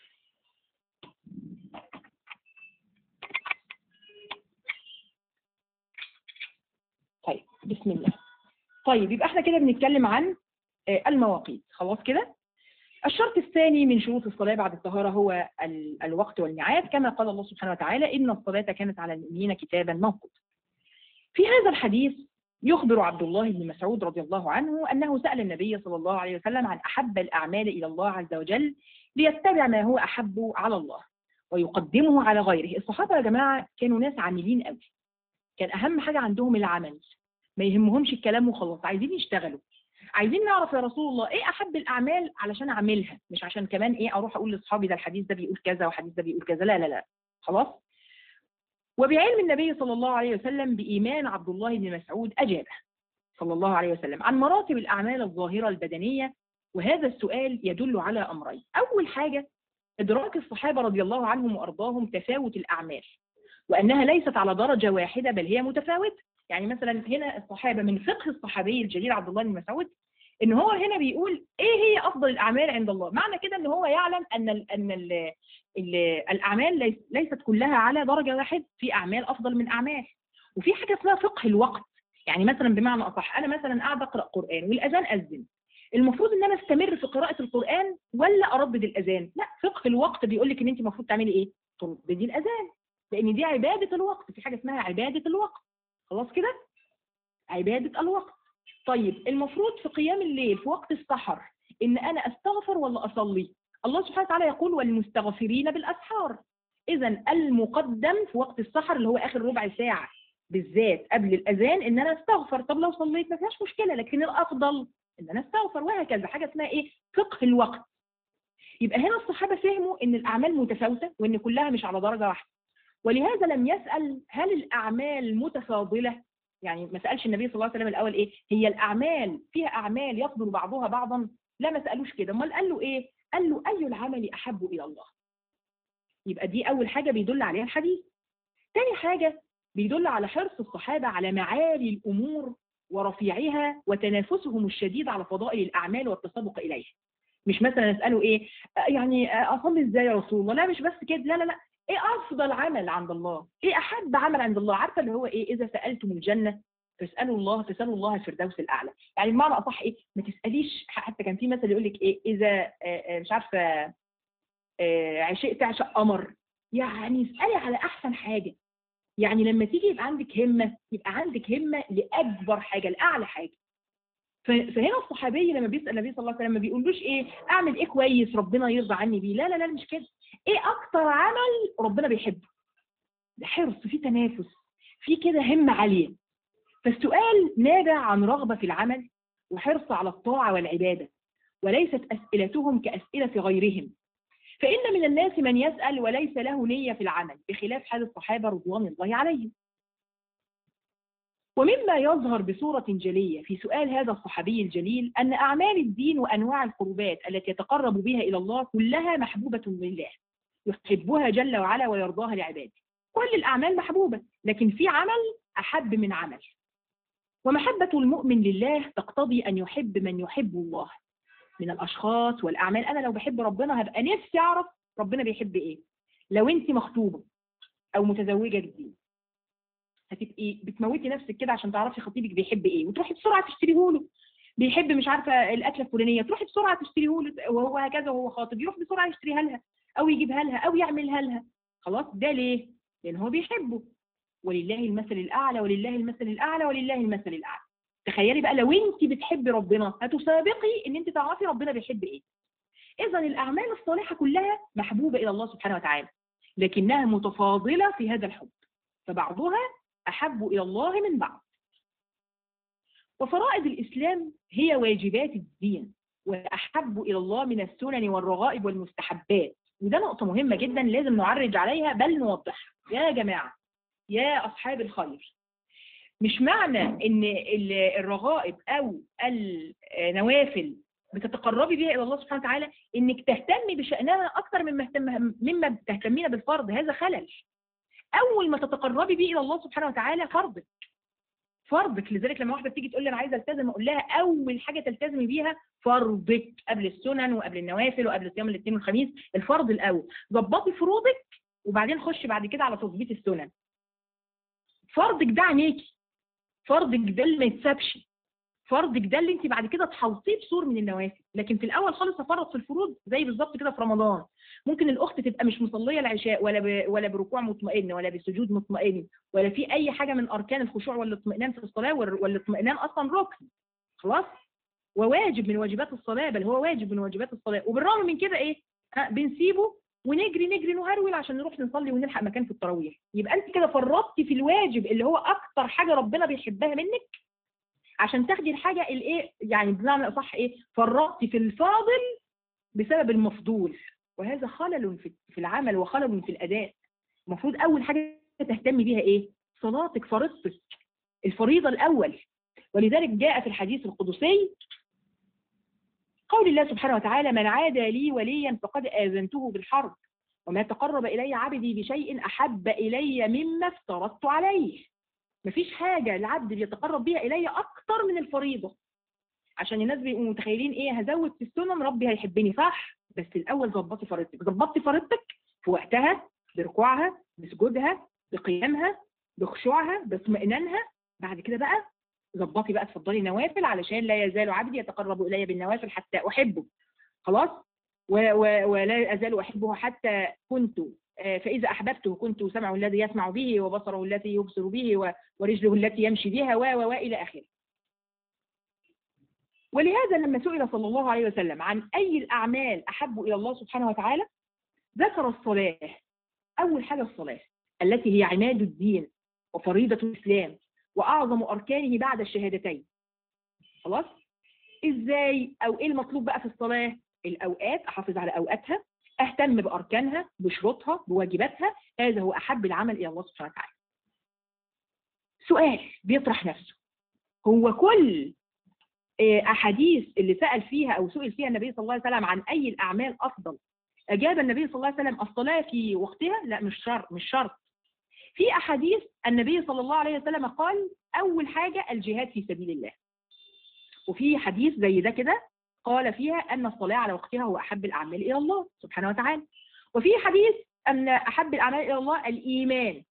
طيب بسم الله طيب يبقى احنا كده بنتكلم عن المواقيت خلاص كده الشرط الثاني من شروط الصلاة بعد الطهارة هو الوقت والميعاد كما قال الله سبحانه وتعالى إن الصلاة كانت على المؤمنين كتابا موقوتا في هذا الحديث يخبر عبد الله بن مسعود رضي الله عنه أنه سأل النبي صلى الله عليه وسلم عن أحب الأعمال إلى الله عز وجل ليتبع ما هو أحب على الله ويقدمه على غيره الصحابة يا جماعة كانوا ناس عاملين قوي كان أهم حاجة عندهم العمل ما يهمهمش الكلام وخلاص عايزين يشتغلوا عايزين نعرف يا رسول الله ايه احب الاعمال علشان اعملها مش عشان كمان ايه اروح اقول لاصحابي ده الحديث ده بيقول كذا والحديث ده بيقول كذا لا لا لا خلاص وبعلم النبي صلى الله عليه وسلم بايمان عبد الله بن مسعود اجابه صلى الله عليه وسلم عن مراتب الاعمال الظاهره البدنيه وهذا السؤال يدل على امرين اول حاجه ادراك الصحابه رضي الله عنهم وارضاهم تفاوت الاعمال وانها ليست على درجه واحده بل هي متفاوته يعني مثلا هنا الصحابه من فقه الصحابي الجليل عبد الله بن مسعود ان هو هنا بيقول ايه هي افضل الاعمال عند الله معنى كده ان هو يعلم ان ال ان ال ال الاعمال ليس ليست كلها على درجه واحد في اعمال افضل من اعمال وفي حاجه اسمها فقه الوقت يعني مثلا بمعنى اصح انا مثلا قاعد اقرا قران والاذان اذن المفروض ان انا استمر في قراءه القران ولا اردد الاذان لا فقه الوقت بيقول لك ان انت المفروض تعملي ايه ترددي الاذان لان دي عباده الوقت في حاجه اسمها عباده الوقت خلاص كده عباده الوقت طيب المفروض في قيام الليل في وقت السحر ان انا استغفر ولا اصلي الله سبحانه وتعالى يقول والمستغفرين بالاسحار اذا المقدم في وقت السحر اللي هو اخر ربع ساعه بالذات قبل الاذان ان انا استغفر طب لو صليت ما فيهاش مشكله لكن الافضل ان انا استغفر وهكذا حاجه اسمها ايه فقه الوقت يبقى هنا الصحابه فهموا ان الاعمال متفاوته وان كلها مش على درجه واحده ولهذا لم يسال هل الاعمال متفاضله يعني ما سالش النبي صلى الله عليه وسلم الاول ايه هي الاعمال فيها اعمال يفضل بعضها بعضا لا ما سالوش كده امال قال له ايه قال له اي العمل احب الى الله يبقى دي اول حاجه بيدل عليها الحديث تاني حاجه بيدل على حرص الصحابه على معالي الامور ورفيعها وتنافسهم الشديد على فضائل الاعمال والتسابق اليها مش مثلا اساله ايه يعني اصلي ازاي يا رسول الله لا مش بس كده لا لا لا ايه افضل عمل عند الله ايه احب عمل عند الله عارفه اللي هو ايه اذا سالتم الجنه فاسالوا الله فاسالوا الله الفردوس الاعلى يعني بمعنى اصح ايه ما تساليش حتى كان في مثل يقول لك ايه اذا مش عارفه عشقت تعشق قمر يعني اسالي على احسن حاجه يعني لما تيجي يبقى عندك همه يبقى عندك همه لاكبر حاجه لاعلى حاجه فهنا الصحابي لما بيسال النبي صلى الله عليه وسلم ما بيقولوش ايه اعمل ايه كويس ربنا يرضى عني بيه لا لا لا مش كده ايه اكتر عمل ربنا بيحبه ده حرص في تنافس في كده همه عاليه فالسؤال نابع عن رغبه في العمل وحرص على الطاعه والعباده وليست اسئلتهم كاسئله غيرهم فإن من الناس من يسأل وليس له نية في العمل بخلاف حال الصحابة رضوان الله عليهم ومما يظهر بصورة جلية في سؤال هذا الصحابي الجليل أن أعمال الدين وأنواع القربات التي يتقرب بها إلى الله كلها محبوبة لله يحبها جل وعلا ويرضاها لعباده كل الأعمال محبوبة لكن في عمل أحب من عمل ومحبة المؤمن لله تقتضي أن يحب من يحب الله من الاشخاص والاعمال انا لو بحب ربنا هبقى نفسي اعرف ربنا بيحب ايه لو انت مخطوبه او متزوجه جديد هتبقي بتموتي نفسك كده عشان تعرفي خطيبك بيحب ايه وتروحي بسرعه تشتريه له بيحب مش عارفه الاكله الفلانيه تروحي بسرعه تشتريه له وهو هكذا وهو خاطب يروح بسرعه يشتريها لها او يجيبها لها او يعملها لها خلاص ده ليه لان هو بيحبه ولله المثل الاعلى ولله المثل الاعلى ولله المثل الاعلى تخيلي بقى لو انت بتحبي ربنا هتسابقي ان انت تعرفي ربنا بيحب ايه اذا الاعمال الصالحه كلها محبوبه الى الله سبحانه وتعالى لكنها متفاضله في هذا الحب فبعضها احب الى الله من بعض وفرائض الاسلام هي واجبات الدين واحب الى الله من السنن والرغائب والمستحبات وده نقطه مهمه جدا لازم نعرج عليها بل نوضحها يا جماعه يا اصحاب الخير مش معنى ان الرغائب او النوافل بتتقربي بيها الى الله سبحانه وتعالى انك تهتمي بشانها اكثر مما مما بتهتمين بالفرض هذا خلل اول ما تتقربي بيه الى الله سبحانه وتعالى فرضك فرضك لذلك لما واحده بتيجي تقول لي انا عايزه التزم اقول لها اول حاجه تلتزمي بيها فرضك قبل السنن وقبل النوافل وقبل صيام الاثنين والخميس الفرض الاول ظبطي فروضك وبعدين خشي بعد كده على تظبيط السنن فرضك ده عينيكي فرضك ده اللي ما يتسابش فرضك ده اللي انت بعد كده تحوطيه بسور من النوافل لكن في الاول خالص افرط في الفروض زي بالظبط كده في رمضان ممكن الاخت تبقى مش مصليه العشاء ولا ب... ولا بركوع مطمئن ولا بسجود مطمئن ولا في اي حاجه من اركان الخشوع والاطمئنان في الصلاه والاطمئنان اصلا ركن خلاص وواجب من واجبات الصلاه بل هو واجب من واجبات الصلاه وبالرغم من كده ايه ها بنسيبه ونجري نجري نهرول عشان نروح نصلي ونلحق مكان في التراويح يبقى انت كده فرطتي في الواجب اللي هو اكتر حاجه ربنا بيحبها منك عشان تاخدي الحاجه الايه يعني بمعنى اصح ايه فرطتي في الفاضل بسبب المفضول وهذا خلل في العمل وخلل في الاداء المفروض اول حاجه تهتمي بيها ايه صلاتك فريضتك الفريضه الاول ولذلك جاء في الحديث القدسي قول الله سبحانه وتعالى من عادى لي وليا فقد آذنته بالحرب وما تقرب إلي عبدي بشيء أحب إلي مما افترضت عليه مفيش حاجة العبد بيتقرب بيها إلي أكتر من الفريضة عشان الناس بيبقوا متخيلين إيه هزود في السنن ربي هيحبني صح بس الأول ظبطي فريضتك ظبطي فريضتك في وقتها بركوعها بسجودها بقيامها بخشوعها باطمئنانها بعد كده بقى ظبطي بقى تفضلي نوافل علشان لا يزال عبدي يتقرب الي بالنوافل حتى احبه خلاص ولا أزال أحبه حتى كنت فإذا أحببته كنت سمعه الذي يسمع به وبصره الذي يبصر به ورجله التي يمشي بها و و إلى آخره ولهذا لما سئل صلى الله عليه وسلم عن أي الأعمال أحب إلى الله سبحانه وتعالى ذكر الصلاة أول حاجة الصلاة التي هي عماد الدين وفريضة الإسلام وأعظم أركانه بعد الشهادتين خلاص إزاي أو إيه المطلوب بقى في الصلاة الأوقات أحافظ على أوقاتها أهتم بأركانها بشروطها بواجباتها هذا هو أحب العمل إلى الله سبحانه وتعالى سؤال بيطرح نفسه هو كل أحاديث اللي سأل فيها أو سئل فيها النبي صلى الله عليه وسلم عن أي الأعمال أفضل أجاب النبي صلى الله عليه وسلم الصلاة في وقتها لا مش شرط مش شرط في أحاديث النبي صلى الله عليه وسلم قال أول حاجة الجهاد في سبيل الله وفي حديث زي ده كده قال فيها أن الصلاة على وقتها هو أحب الأعمال إلى الله سبحانه وتعالى وفي حديث أن أحب الأعمال إلى الله الإيمان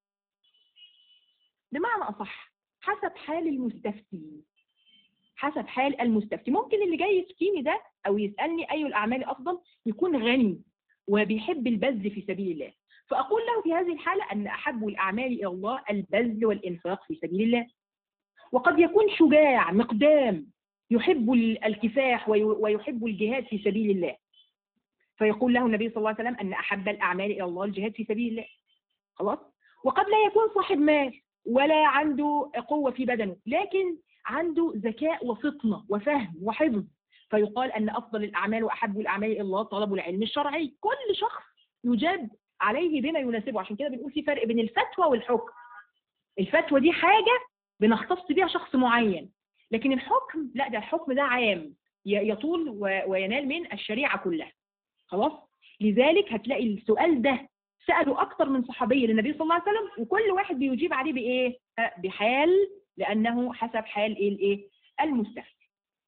بمعنى أصح حسب حال المستفتي حسب حال المستفتي ممكن اللي جاي يفتيني ده أو يسألني أي الأعمال أفضل يكون غني وبيحب البذل في سبيل الله فأقول له في هذه الحالة أن أحب الأعمال إلى الله البذل والإنفاق في سبيل الله وقد يكون شجاع مقدام يحب الكفاح ويحب الجهاد في سبيل الله فيقول له النبي صلى الله عليه وسلم أن أحب الأعمال إلى الله الجهاد في سبيل الله خلاص وقد لا يكون صاحب مال ولا عنده قوة في بدنه لكن عنده ذكاء وفطنة وفهم وحفظ فيقال أن أفضل الأعمال وأحب الأعمال إلى الله طلب العلم الشرعي كل شخص يجاب عليه بما يناسبه عشان كده بنقول في فرق بين الفتوى والحكم الفتوى دي حاجة بنختص بيها شخص معين لكن الحكم لا ده الحكم ده عام يطول وينال من الشريعة كلها خلاص لذلك هتلاقي السؤال ده سألوا أكتر من صحابي للنبي صلى الله عليه وسلم وكل واحد بيجيب عليه بإيه بحال لأنه حسب حال إيه الإيه المستفتي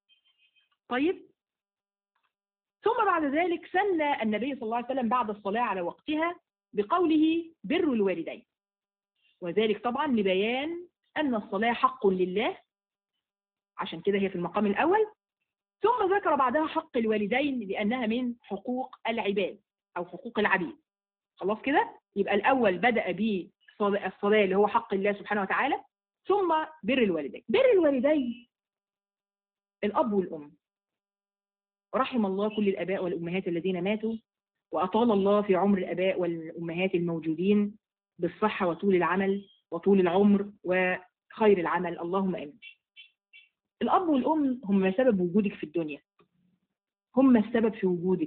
طيب ثم بعد ذلك سن النبي صلى الله عليه وسلم بعد الصلاة على وقتها بقوله بر الوالدين وذلك طبعا لبيان أن الصلاة حق لله عشان كده هي في المقام الأول ثم ذكر بعدها حق الوالدين لأنها من حقوق العباد أو حقوق العبيد خلاص كده يبقى الأول بدأ بالصلاة اللي هو حق الله سبحانه وتعالى ثم بر الوالدين بر الوالدين الأب والأم رحم الله كل الآباء والأمهات الذين ماتوا وأطال الله في عمر الآباء والأمهات الموجودين بالصحة وطول العمل وطول العمر وخير العمل اللهم آمين الأب والأم هم سبب وجودك في الدنيا هم السبب في وجودك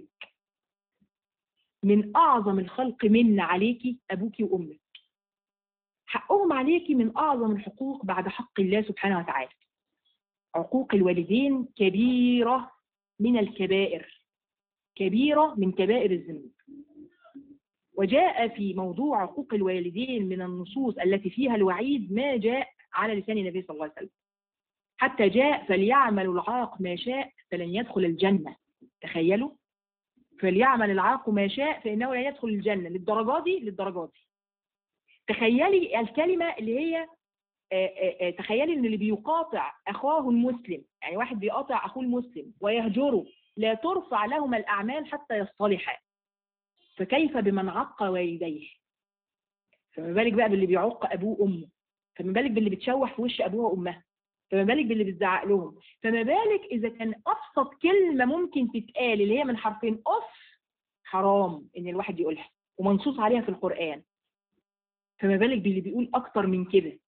من أعظم الخلق من عليكي أبوك وأمك حقهم عليكي من أعظم الحقوق بعد حق الله سبحانه وتعالى عقوق الوالدين كبيرة من الكبائر كبيرة من كبائر الذنوب وجاء في موضوع عقوق الوالدين من النصوص التي فيها الوعيد ما جاء على لسان النبي صلى الله عليه وسلم حتى جاء فليعمل العاق ما شاء فلن يدخل الجنة تخيلوا فليعمل العاق ما شاء فإنه لا يدخل الجنة للدرجات دي للدرجات دي تخيلي الكلمة اللي هي تخيلي ان اللي بيقاطع اخاه المسلم يعني واحد بيقاطع اخوه المسلم ويهجره لا ترفع لهما الاعمال حتى يصطلحا فكيف بمن عق والديه فما بالك بقى باللي بيعق ابوه وامه فما بالك باللي بتشوح في وش ابوها وامها فما بالك باللي بتزعق لهم فما بالك اذا كان ابسط كلمه ممكن تتقال اللي هي من حرفين اف حرام ان الواحد يقولها ومنصوص عليها في القران فما بالك باللي بيقول اكتر من كده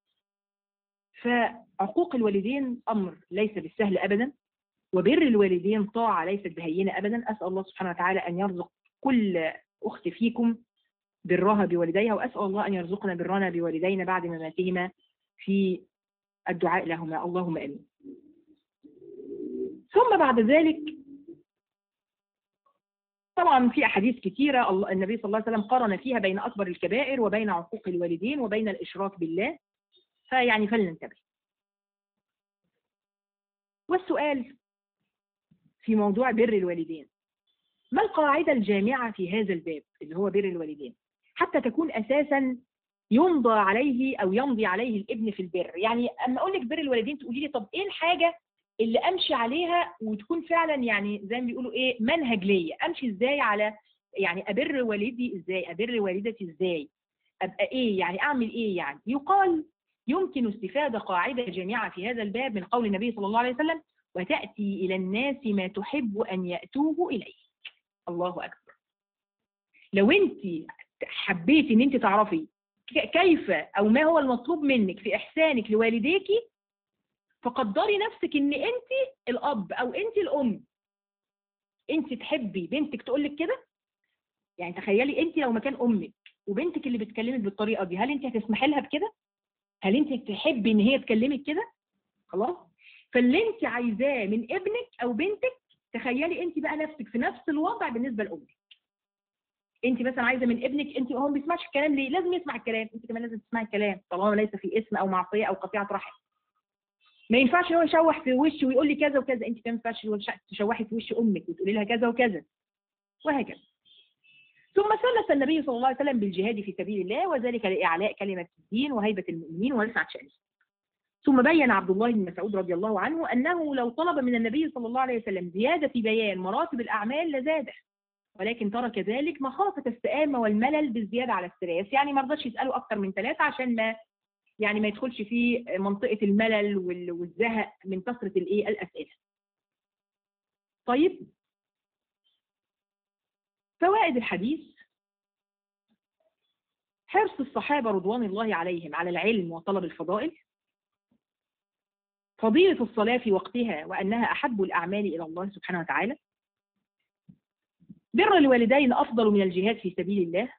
فعقوق الوالدين امر ليس بالسهل ابدا وبر الوالدين طاعه ليست بهينه ابدا اسال الله سبحانه وتعالى ان يرزق كل اخت فيكم برها بوالديها واسال الله ان يرزقنا برنا بوالدينا بعد مماتهما في الدعاء لهما اللهم امين ثم بعد ذلك طبعا في احاديث كثيره النبي صلى الله عليه وسلم قارن فيها بين اكبر الكبائر وبين عقوق الوالدين وبين الاشراك بالله فيعني فلننتبه والسؤال في موضوع بر الوالدين ما القاعدة الجامعة في هذا الباب اللي هو بر الوالدين حتى تكون أساسا يمضى عليه أو يمضي عليه الابن في البر يعني أما أقول لك بر الوالدين تقولي لي طب إيه الحاجة اللي امشي عليها وتكون فعلا يعني زي ما بيقولوا ايه منهج ليا امشي ازاي على يعني ابر والدي ازاي ابر والدتي ازاي ابقى ايه يعني اعمل ايه يعني يقال يمكن استفادة قاعدة جامعة في هذا الباب من قول النبي صلى الله عليه وسلم وتأتي إلى الناس ما تحب أن يأتوه إليه الله أكبر لو أنت حبيتي أن أنت تعرفي كيف أو ما هو المطلوب منك في إحسانك لوالديكي فقدري نفسك أن أنت الأب أو أنت الأم أنت تحبي بنتك تقول لك كده يعني تخيلي أنت لو مكان أمك وبنتك اللي بتكلمك بالطريقة دي هل أنت هتسمحي لها بكده؟ هل انت تحبي ان هي تكلمك كده خلاص فاللي انت عايزاه من ابنك او بنتك تخيلي انت بقى نفسك في نفس الوضع بالنسبه لامك انت مثلا عايزه من ابنك انت هو ما بيسمعش الكلام ليه لازم يسمع الكلام انت كمان لازم تسمعي الكلام طالما ليس في اسم او معصيه او قطيعه رحم ما ينفعش هو يشوح في وشي ويقول لي كذا وكذا انت كمان ما ينفعش تشوحي في وش امك وتقولي لها كذا وكذا وهكذا ثم ثلث النبي صلى الله عليه وسلم بالجهاد في سبيل الله وذلك لإعلاء كلمة الدين وهيبة المؤمنين ورفعة شأنه ثم بين عبد الله بن مسعود رضي الله عنه أنه لو طلب من النبي صلى الله عليه وسلم زيادة في بيان مراتب الأعمال لزاده ولكن ترك ذلك مخافة السآمة والملل بالزيادة على السرايس يعني ما رضاش يسأله أكثر من ثلاثة عشان ما يعني ما يدخلش في منطقة الملل والزهق من كثرة الإيه الأسئلة طيب فوائد الحديث حرص الصحابة رضوان الله عليهم على العلم وطلب الفضائل فضيلة الصلاة في وقتها وأنها أحب الأعمال إلى الله سبحانه وتعالى بر الوالدين أفضل من الجهاد في سبيل الله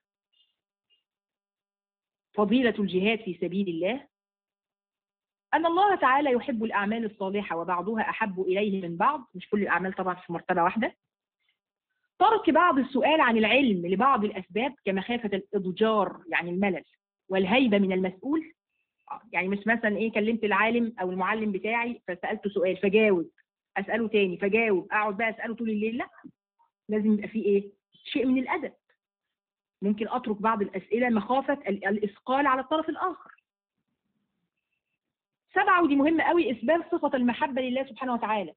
فضيلة الجهاد في سبيل الله أن الله تعالى يحب الأعمال الصالحة وبعضها أحب إليه من بعض مش كل الأعمال طبعا في مرتبة واحدة ترك بعض السؤال عن العلم لبعض الأسباب كمخافة الإضجار يعني الملل والهيبة من المسؤول يعني مش مثلا إيه كلمت العالم أو المعلم بتاعي فسألته سؤال فجاوب أسأله تاني فجاوب أقعد بقى أسأله طول الليل لا لازم يبقى فيه إيه شيء من الأدب ممكن أترك بعض الأسئلة مخافة الإثقال على الطرف الآخر سبعة ودي مهمة قوي إثبات صفة المحبة لله سبحانه وتعالى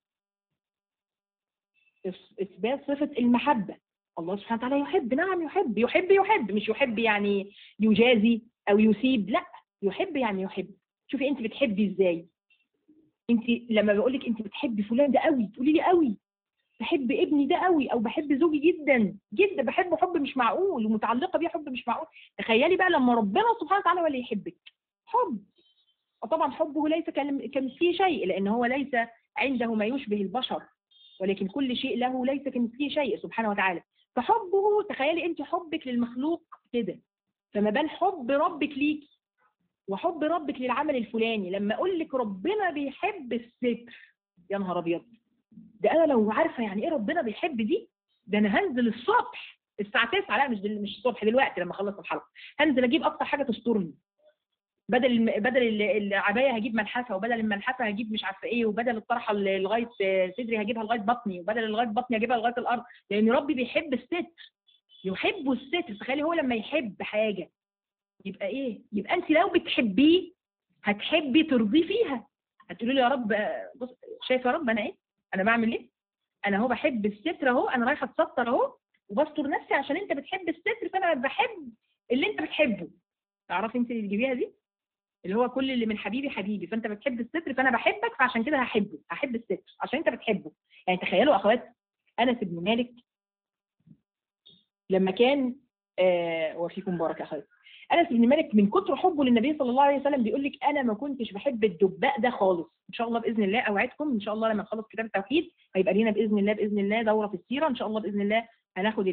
إثبات صفة المحبة الله سبحانه وتعالى يحب نعم يحب يحب يحب مش يحب يعني يجازي أو يسيب لا يحب يعني يحب شوفي أنت بتحبي إزاي أنت لما بقول لك أنت بتحبي فلان ده قوي تقولي لي قوي بحب ابني ده قوي او بحب زوجي جدا جدا بحبه حب مش معقول ومتعلقه بيه حب مش معقول تخيلي بقى لما ربنا سبحانه وتعالى هو اللي يحبك حب وطبعا حبه ليس كمثله شيء لان هو ليس عنده ما يشبه البشر ولكن كل شيء له ليس كمثله شيء سبحانه وتعالى فحبه تخيلي انت حبك للمخلوق كده فما بال حب ربك ليكي وحب ربك للعمل الفلاني لما اقول لك ربنا بيحب الستر يا نهار ابيض ده انا لو عارفه يعني ايه ربنا بيحب دي ده انا هنزل الصبح الساعه 9 لا مش دل... مش الصبح دلوقتي لما اخلص الحلقه هنزل اجيب اكتر حاجه تسترني بدل بدل العبايه هجيب ملحفه وبدل الملحفه هجيب مش عارفه ايه وبدل الطرحه لغايه صدري هجيبها لغايه بطني وبدل لغايه بطني هجيبها لغايه الارض لان ربي بيحب الستر يحب الستر تخيلي هو لما يحب حاجه يبقى ايه يبقى انت لو بتحبيه هتحبي ترضيه فيها هتقولي له يا رب بص شايف يا رب انا ايه انا بعمل ايه انا اهو بحب الستر اهو انا رايحه اتستر اهو وبستر نفسي عشان انت بتحب الستر فانا بحب اللي انت بتحبه تعرفي انت اللي تجيبيها دي اللي هو كل اللي من حبيبي حبيبي فانت بتحب الستر فانا بحبك فعشان كده هحبه هحب الستر عشان انت بتحبه يعني تخيلوا اخوات انس بن مالك لما كان آه وفيكم بارك اخوات انس بن مالك من كتر حبه للنبي صلى الله عليه وسلم بيقول لك انا ما كنتش بحب الدباء ده خالص ان شاء الله باذن الله اوعدكم ان شاء الله لما نخلص كتاب التوحيد هيبقى لينا باذن الله باذن الله دوره في السيره ان شاء الله باذن الله هناخد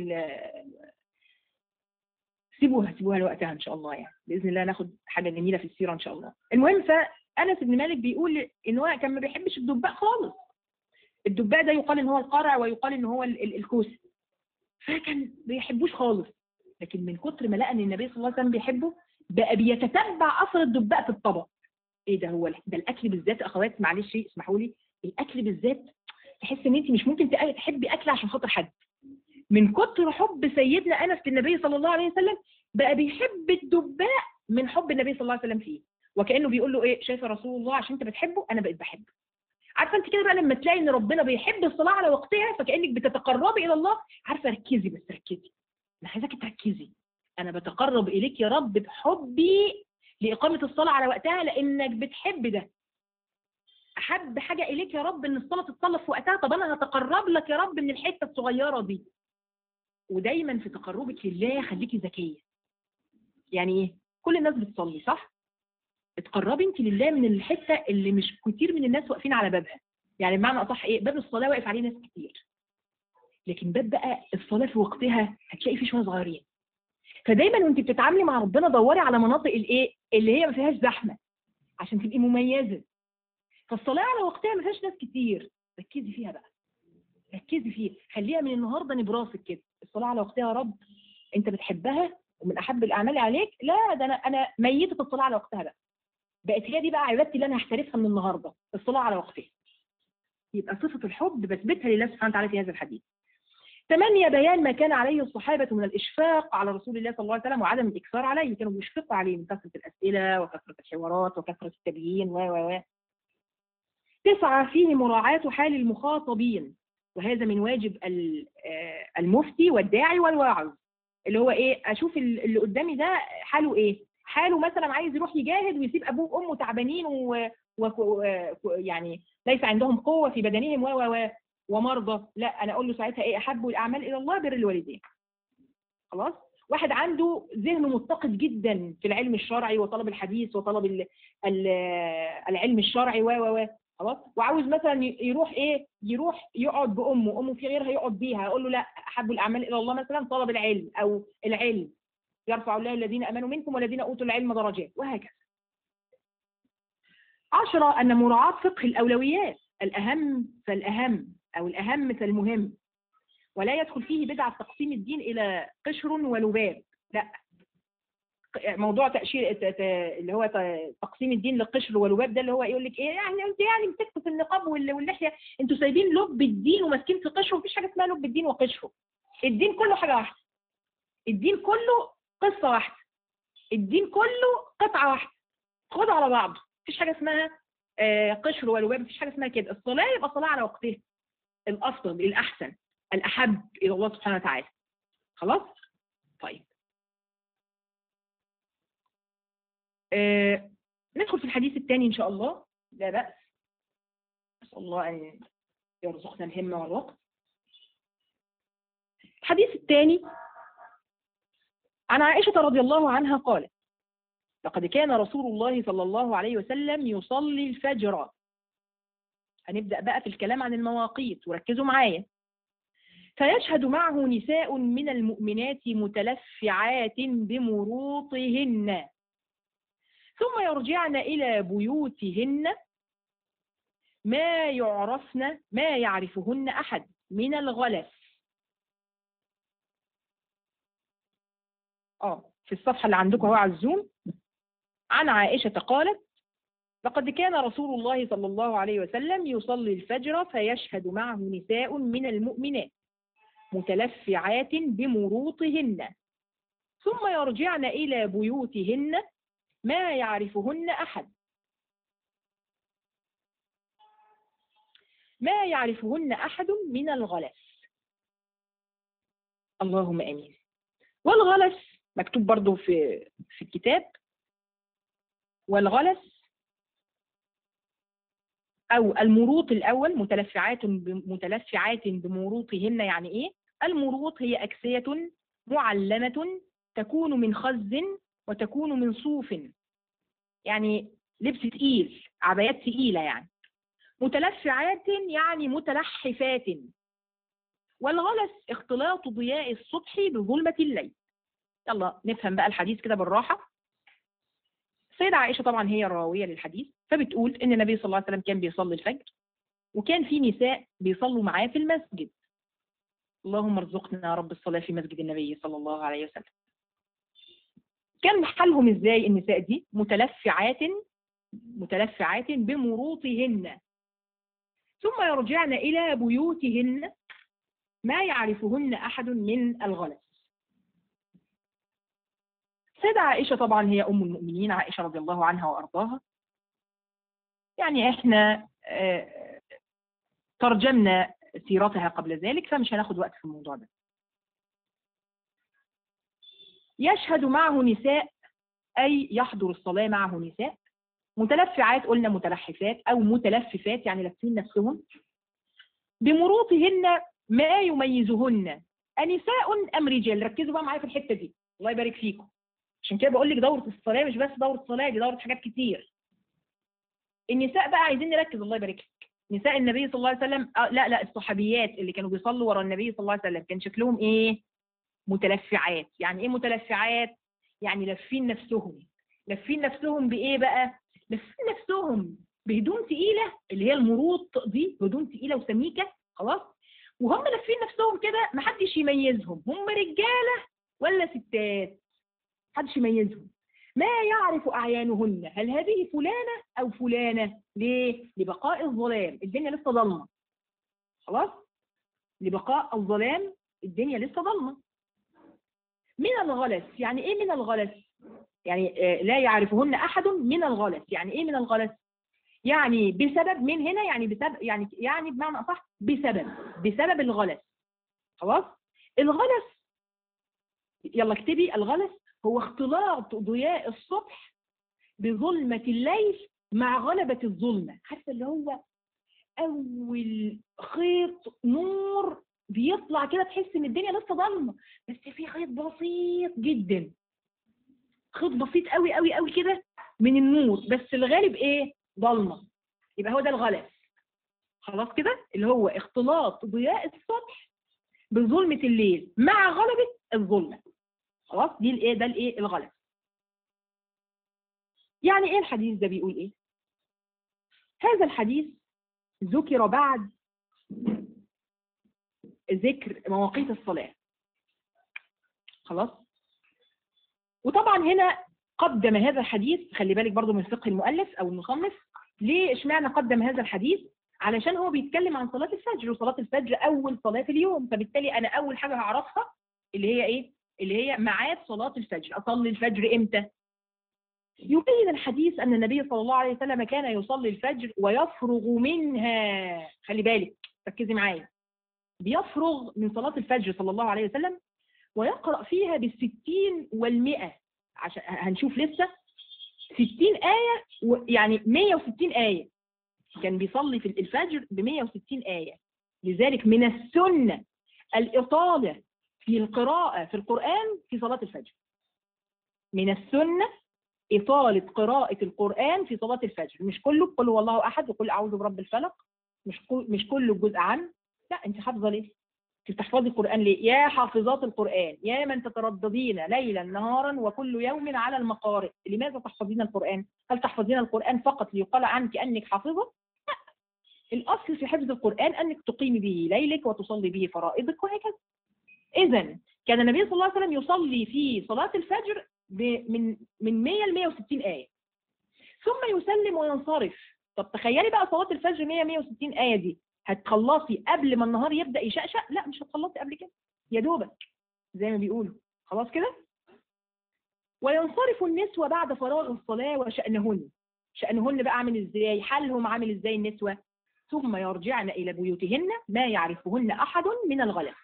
سيبوها سيبوها لوقتها ان شاء الله يعني باذن الله ناخد حاجه جميله في السيره ان شاء الله المهم فانس بن مالك بيقول ان هو كان ما بيحبش الدباء خالص الدباء ده يقال ان هو القرع ويقال ان هو الكوس فكان ما بيحبوش خالص لكن من كتر ما لقى ان النبي صلى الله عليه وسلم بيحبه بقى بيتتبع اثر الدباء في الطبق ايه ده هو ده الاكل بالذات اخوات معلش اسمحوا لي الاكل بالذات تحس ان انت مش ممكن تحبي اكل عشان خاطر حد من كتر حب سيدنا انس بالنبي صلى الله عليه وسلم بقى بيحب الدباء من حب النبي صلى الله عليه وسلم فيه وكانه بيقول له ايه شايف يا رسول الله عشان انت بتحبه انا بقيت بحبه عارفه انت كده بقى لما تلاقي ان ربنا بيحب الصلاه على وقتها فكانك بتتقربي الى الله عارفه ركزي بس ركزي انا عايزاكي تركزي انا بتقرب اليك يا رب بحبي لاقامه الصلاه على وقتها لانك بتحب ده احب حاجه اليك يا رب ان الصلاه تتصلى في وقتها طب انا هتقرب لك يا رب من الحته الصغيره دي ودايما في تقربك لله خليكي ذكيه يعني ايه كل الناس بتصلي صح اتقربي انت لله من الحته اللي مش كتير من الناس واقفين على بابها يعني بمعنى اصح ايه باب الصلاه واقف عليه ناس كتير لكن باب بقى الصلاه في وقتها هتلاقي فيه شويه صغيرين فدايما وانت بتتعاملي مع ربنا دوري على مناطق الايه اللي هي ما فيهاش زحمه عشان تبقي مميزه فالصلاه على وقتها ما فيهاش ناس كتير ركزي فيها بقى ركزي فيها خليها من النهارده نبراسك كده الصلاه على وقتها يا رب انت بتحبها ومن احب الاعمال عليك لا ده انا انا ميته الصلاه على وقتها بقى بقت هي دي بقى عبادتي اللي انا هحترفها من النهارده الصلاه على وقتها يبقى صفه الحب بثبتها لله سبحانه وتعالى في هذا الحديث ثمانية بيان ما كان عليه الصحابة من الإشفاق على رسول الله صلى الله عليه وسلم وعدم الإكثار عليه كانوا بيشفقوا عليه من كثرة الأسئلة وكثرة الحوارات وكثرة التبيين و و و تسعة فيه مراعاة حال المخاطبين وهذا من واجب المفتي والداعي والواعظ اللي هو ايه اشوف اللي قدامي ده حاله ايه حاله مثلا عايز يروح يجاهد ويسيب ابوه وامه تعبانين و... و... يعني ليس عندهم قوه في بدنهم و و ومرضى لا انا اقول له ساعتها ايه احب الاعمال الى الله بر الوالدين خلاص واحد عنده ذهن متقد جدا في العلم الشرعي وطلب الحديث وطلب ال... ال... العلم الشرعي و و خلاص وعاوز مثلا يروح ايه يروح يقعد بامه امه في غيرها يقعد بيها اقول له لا احب الاعمال الى الله مثلا طلب العلم او العلم يرفع الله الذين امنوا منكم والذين اوتوا العلم درجات وهكذا عشرة أن مراعاة فقه الأولويات الأهم فالأهم أو الأهم فالمهم ولا يدخل فيه بدعة تقسيم الدين إلى قشر ولباب لا موضوع تأشير اللي هو تقسيم الدين للقشر واللباب ده اللي هو يقول لك ايه يعني انت يعني مسكتوا في النقاب واللحيه انتوا سايبين لب الدين وماسكين في قشره مفيش حاجه اسمها لب الدين وقشره الدين كله حاجه واحده الدين كله قصه واحده الدين كله قطعه واحده خد على بعضه مفيش حاجه اسمها قشر ولباب مفيش حاجه اسمها كده الصلاه يبقى صلاه على وقتها الافضل الاحسن الاحب الى الله سبحانه وتعالى خلاص طيب آه ندخل في الحديث الثاني إن شاء الله لا بأس أسأل الله أن يرزقنا الهمة والوقت الحديث الثاني عن عائشة رضي الله عنها قالت لقد كان رسول الله صلى الله عليه وسلم يصلي الفجر هنبدأ بقى في الكلام عن المواقيت وركزوا معايا فيشهد معه نساء من المؤمنات متلفعات بمروطهن ثم يرجعن إلى بيوتهن ما يعرفن ما يعرفهن أحد من الغلس اه في الصفحة اللي عندكم هو على الزوم عن عائشة قالت لقد كان رسول الله صلى الله عليه وسلم يصلي الفجر فيشهد معه نساء من المؤمنات متلفعات بمروطهن ثم يرجعن إلى بيوتهن ما يعرفهن أحد ما يعرفهن أحد من الغلس اللهم أمين والغلس مكتوب برضو في في الكتاب والغلس أو المروط الأول متلفعات متلفعات بمروطهن يعني إيه؟ المروط هي أكسية معلمة تكون من خز وتكون من صوف يعني لبس تقيل عبايات تقيلة يعني متلفعات يعني متلحفات والغلس اختلاط ضياء الصبح بظلمة الليل يلا نفهم بقى الحديث كده بالراحة السيدة عائشة طبعا هي الراوية للحديث فبتقول إن النبي صلى الله عليه وسلم كان بيصلي الفجر وكان في نساء بيصلوا معاه في المسجد اللهم ارزقنا يا رب الصلاة في مسجد النبي صلى الله عليه وسلم كان حالهم ازاي النساء دي متلفعات متلفعات بمروطهن ثم يرجعن إلى بيوتهن ما يعرفهن أحد من الغلس سيدة عائشة طبعا هي أم المؤمنين عائشة رضي الله عنها وأرضاها يعني إحنا ترجمنا سيرتها قبل ذلك فمش هناخد وقت في الموضوع ده يشهد معه نساء أي يحضر الصلاة معه نساء متلفعات قلنا متلحفات أو متلففات يعني لافين نفسهم بمروطهن ما يميزهن أنساء أم رجال ركزوا بقى معايا في الحتة دي الله يبارك فيكم عشان كده بقول لك دورة الصلاة مش بس دورة صلاة دي دورة حاجات كتير النساء بقى عايزين نركز الله يبارك لك نساء النبي صلى الله عليه وسلم آه لا لا الصحابيات اللي كانوا بيصلوا ورا النبي صلى الله عليه وسلم كان شكلهم ايه متلفعات يعني ايه متلفعات يعني لافين نفسهم لافين نفسهم بايه بقى لافين نفسهم بهدوم تقيله اللي هي المروط دي هدوم تقيله وسميكه خلاص وهم لافين نفسهم كده محدش يميزهم هم رجاله ولا ستات محدش يميزهم ما يعرف أعيانهن هل هذه فلانة أو فلانة ليه؟ لبقاء الظلام الدنيا لسه ضلمة خلاص؟ لبقاء الظلام الدنيا لسه ضلمة من الغلس يعني إيه من الغلس؟ يعني آه لا يعرفهن أحد من الغلس يعني إيه من الغلس؟ يعني بسبب من هنا يعني بسبب يعني يعني بمعنى أصح بسبب بسبب الغلس خلاص؟ الغلس يلا اكتبي الغلس هو اختلاط ضياء الصبح بظلمة الليل مع غلبة الظلمة عارفة اللي هو أول خيط نور بيطلع كده تحس إن الدنيا لسه ضلمة بس في خيط بسيط جدا خيط بسيط قوي قوي قوي كده من النور بس الغالب إيه؟ ضلمة يبقى هو ده الغلس خلاص كده اللي هو اختلاط ضياء الصبح بظلمة الليل مع غلبة الظلمة خلاص دي الايه ده الايه الغلط يعني ايه الحديث ده بيقول ايه هذا الحديث ذكر بعد ذكر مواقيت الصلاة خلاص وطبعا هنا قدم هذا الحديث خلي بالك برضو من فقه المؤلف او المصنف ليه اشمعنى قدم هذا الحديث علشان هو بيتكلم عن صلاة الفجر وصلاة الفجر اول صلاة في اليوم فبالتالي انا اول حاجة هعرفها اللي هي ايه اللي هي ميعاد صلاة الفجر أصلي الفجر إمتى؟ يبين الحديث أن النبي صلى الله عليه وسلم كان يصلي الفجر ويفرغ منها خلي بالك ركزي معايا بيفرغ من صلاة الفجر صلى الله عليه وسلم ويقرأ فيها بالستين والمئة عشان هنشوف لسه ستين آية يعني مية وستين آية كان بيصلي في الفجر بمية وستين آية لذلك من السنة الإطالة في القراءة في القرآن في صلاة الفجر من السنة إطالة قراءة القرآن في صلاة الفجر مش كله قل هو الله أحد وقل أعوذ برب الفلق مش مش كله جزء عام لا أنت حافظة ليه؟ أنت بتحفظي القرآن ليه؟ يا حافظات القرآن يا من تترددين ليلا نهارا وكل يوم على المقارئ لماذا تحفظين القرآن؟ هل تحفظين القرآن فقط ليقال عنك أنك حافظة؟ لا الأصل في حفظ القرآن أنك تقيمي به ليلك وتصلي به فرائضك وهكذا إذا كان النبي صلى الله عليه وسلم يصلي في صلاة الفجر من من 100 ل 160 آية ثم يسلم وينصرف طب تخيلي بقى صلاة الفجر 100 160 آية دي هتخلصي قبل ما النهار يبدأ يشقشق لا مش هتخلصي قبل كده يا دوبك زي ما بيقولوا خلاص كده وينصرف النسوة بعد فراغ الصلاة وشأنهن شأنهن بقى عامل ازاي حالهم عامل ازاي النسوة ثم يرجعن إلى بيوتهن ما يعرفهن أحد من الغلس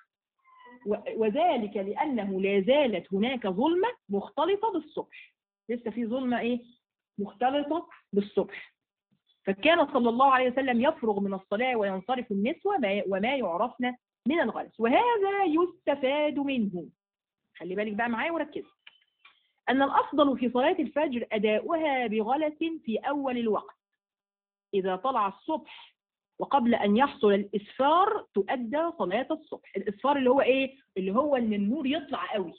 وذلك لأنه لا زالت هناك ظلمة مختلطة بالصبح لسه في ظلمة إيه؟ مختلطة بالصبح فكان صلى الله عليه وسلم يفرغ من الصلاة وينصرف النسوة وما يعرفن من الغلس وهذا يستفاد منه خلي بالك بقى معايا وركز أن الأفضل في صلاة الفجر أداؤها بغلس في أول الوقت إذا طلع الصبح وقبل أن يحصل الإسفار تؤدى صلاة الصبح الإسفار اللي هو إيه؟ اللي هو إن النور يطلع قوي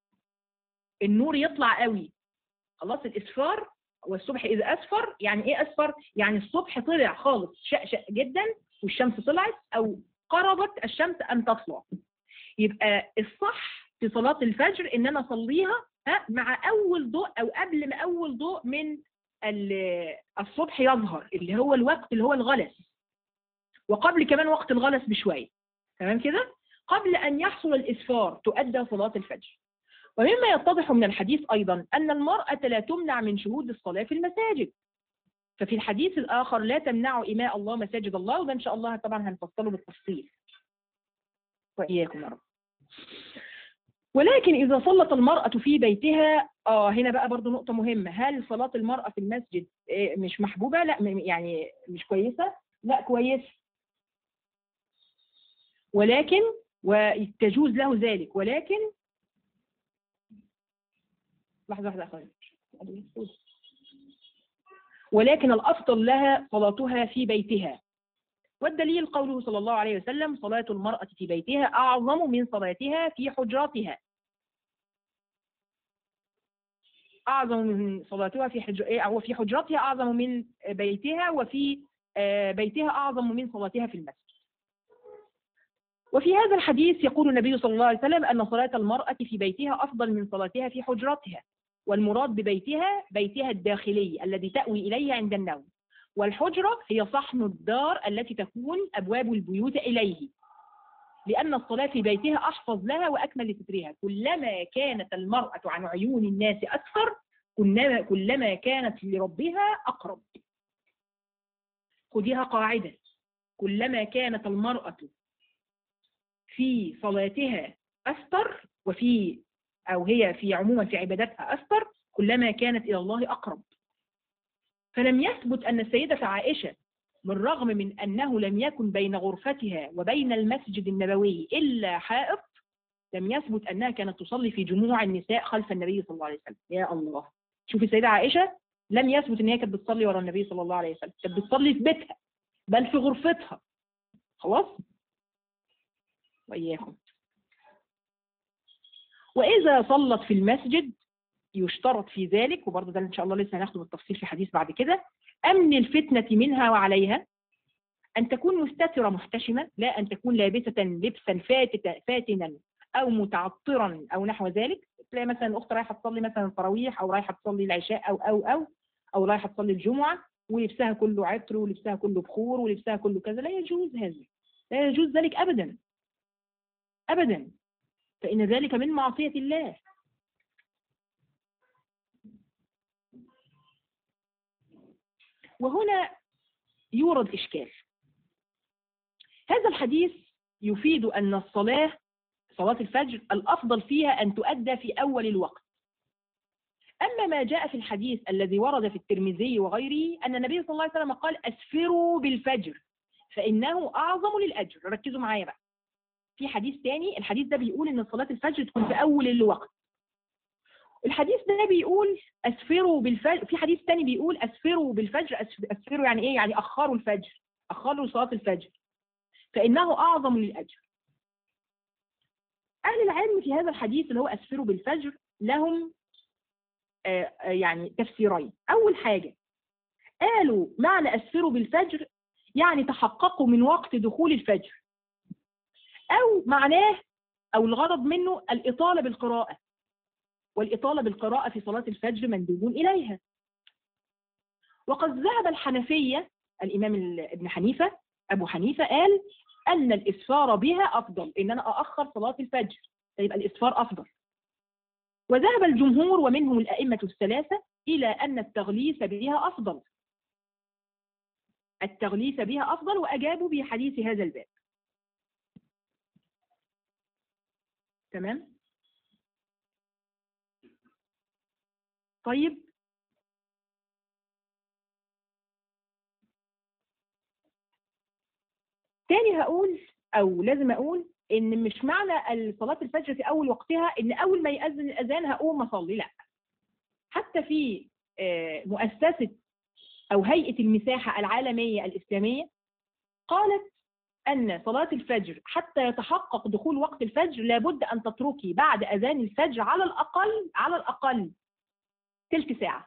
النور يطلع قوي خلاص الإسفار والصبح إذا أسفر يعني إيه أسفر؟ يعني الصبح طلع خالص شقشق جدا والشمس طلعت أو قربت الشمس أن تطلع يبقى الصح في صلاة الفجر إن أنا أصليها ها مع أول ضوء أو قبل ما أول ضوء من الصبح يظهر اللي هو الوقت اللي هو الغلس وقبل كمان وقت الغلس بشوية تمام كده قبل أن يحصل الإسفار تؤدى صلاة الفجر ومما يتضح من الحديث أيضا أن المرأة لا تمنع من شهود الصلاة في المساجد ففي الحديث الآخر لا تمنعوا إماء الله مساجد الله وده إن شاء الله طبعا هنفصله بالتفصيل وإياكم يا رب ولكن إذا صلت المرأة في بيتها آه هنا بقى برضو نقطة مهمة هل صلاة المرأة في المسجد آه، مش محبوبة؟ لا م- يعني مش كويسة؟ لا كويسة ولكن وتجوز له ذلك ولكن لحظة واحدة يا أخويا ولكن الأفضل لها صلاتها في بيتها والدليل قوله صلى الله عليه وسلم صلاة المرأة في بيتها أعظم من صلاتها في حجراتها أعظم من صلاتها في حج... إيه، أو في حجرتها أعظم من بيتها وفي آه، بيتها أعظم من صلاتها في المسجد وفي هذا الحديث يقول النبي صلى الله عليه وسلم أن صلاة المرأة في بيتها أفضل من صلاتها في حجرتها والمراد ببيتها بيتها الداخلي الذي تأوي إليه عند النوم والحجرة هي صحن الدار التي تكون أبواب البيوت إليه لأن الصلاة في بيتها أحفظ لها وأكمل لسترها كلما كانت المرأة عن عيون الناس أكثر كلما, كلما كانت لربها أقرب خذيها قاعدة كلما كانت المرأة في صلاتها أستر وفي أو هي في عموما في عباداتها أستر كلما كانت إلى الله أقرب فلم يثبت أن السيدة عائشة بالرغم من أنه لم يكن بين غرفتها وبين المسجد النبوي إلا حائط لم يثبت أنها كانت تصلي في جموع النساء خلف النبي صلى الله عليه وسلم يا الله شوفي السيدة عائشة لم يثبت أن هي كانت بتصلي ورا النبي صلى الله عليه وسلم كانت بتصلي في بيتها بل في غرفتها خلاص وإياكم وإذا صلت في المسجد يشترط في ذلك وبرضه ده إن شاء الله لسه هناخده بالتفصيل في حديث بعد كده أمن الفتنة منها وعليها أن تكون مستترة محتشمة لا أن تكون لابسة لبسا فاتتا فاتنا أو متعطرا أو نحو ذلك تلاقي مثلا الأخت رايحة تصلي مثلا التراويح أو رايحة تصلي العشاء أو أو أو أو رايحة تصلي الجمعة ولبسها كله عطر ولبسها كله بخور ولبسها كله كذا لا يجوز هذا لا يجوز ذلك أبدا أبدا فإن ذلك من معصية الله وهنا يورد إشكال هذا الحديث يفيد أن الصلاة صلاة الفجر الأفضل فيها أن تؤدى في أول الوقت أما ما جاء في الحديث الذي ورد في الترمذي وغيره أن النبي صلى الله عليه وسلم قال أسفروا بالفجر فإنه أعظم للأجر ركزوا معايا بقى في حديث تاني الحديث ده بيقول ان صلاة الفجر تكون في اول الوقت الحديث ده بيقول اسفروا بالفجر في حديث تاني بيقول اسفروا بالفجر أسف- اسفروا يعني ايه يعني اخروا الفجر اخروا صلاة الفجر فانه اعظم للاجر اهل العلم في هذا الحديث اللي هو اسفروا بالفجر لهم آه، آه، يعني تفسيرين اول حاجة قالوا معنى اسفروا بالفجر يعني تحققوا من وقت دخول الفجر أو معناه أو الغرض منه الإطالة بالقراءة والإطالة بالقراءة في صلاة الفجر مندوب إليها وقد ذهب الحنفية الإمام ال- ابن حنيفة أبو حنيفة قال أن الإسفار بها أفضل إن أنا أأخر صلاة الفجر فيبقى الإسفار أفضل وذهب الجمهور ومنهم الأئمة الثلاثة إلى أن التغليس بها أفضل التغليس بها أفضل وأجابوا بحديث هذا الباب تمام طيب تاني هقول او لازم اقول ان مش معنى صلاة الفجر في اول وقتها ان اول ما يأذن الاذان هقوم اصلي لا حتى في آه، مؤسسة او هيئة المساحة العالمية الاسلامية قالت أن صلاة الفجر حتى يتحقق دخول وقت الفجر لابد أن تتركي بعد أذان الفجر على الأقل على الأقل تلت ساعة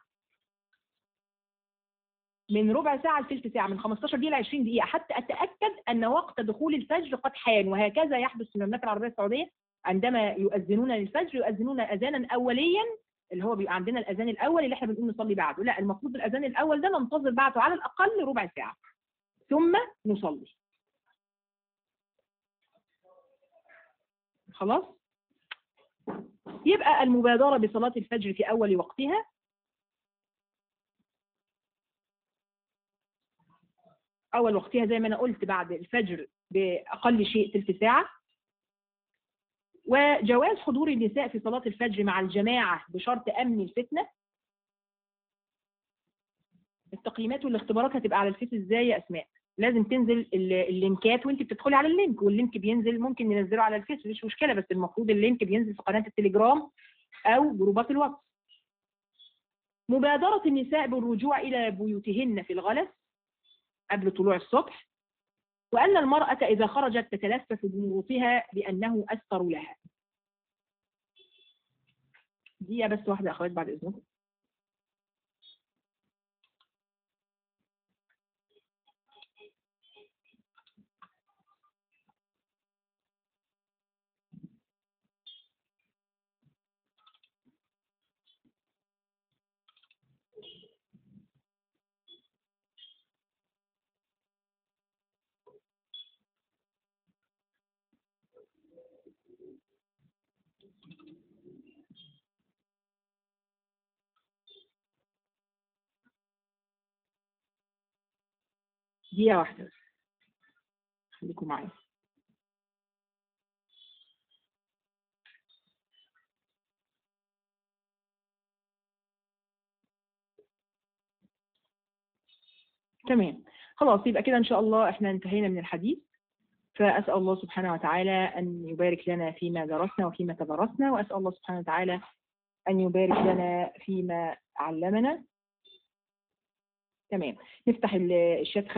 من ربع ساعة لتلت ساعة من 15 دقيقة ل 20 دقيقة حتى أتأكد أن وقت دخول الفجر قد حان وهكذا يحدث في المملكة العربية السعودية عندما يؤذنون للفجر يؤذنون أذانا أوليا اللي هو بيبقى عندنا الأذان الأول اللي احنا بنقوم نصلي بعده لا المفروض الأذان الأول ده ننتظر بعده على الأقل ربع ساعة ثم نصلي خلاص يبقى المبادرة بصلاة الفجر في أول وقتها أول وقتها زي ما أنا قلت بعد الفجر بأقل شيء تلت ساعة وجواز حضور النساء في صلاة الفجر مع الجماعة بشرط أمن الفتنة التقييمات والاختبارات هتبقى على الفيس ازاي يا اسماء لازم تنزل ال- اللينكات وانت بتدخلي على اللينك واللينك بينزل ممكن ننزله على الفيس مش مشكله بس المفروض اللينك بينزل في قناه التليجرام او جروبات الواتس مبادره النساء بالرجوع الى بيوتهن في الغلس قبل طلوع الصبح وان المراه اذا خرجت تتلفف بمروطها بانه استر لها دي بس واحده يا اخوات بعد اذنكم دقيقة واحدة بس خليكم معايا تمام خلاص يبقى كده إن شاء الله إحنا انتهينا من الحديث فأسأل الله سبحانه وتعالى أن يبارك لنا فيما درسنا وفيما تدرسنا وأسأل الله سبحانه وتعالى أن يبارك لنا فيما علمنا تمام نفتح ال- الشات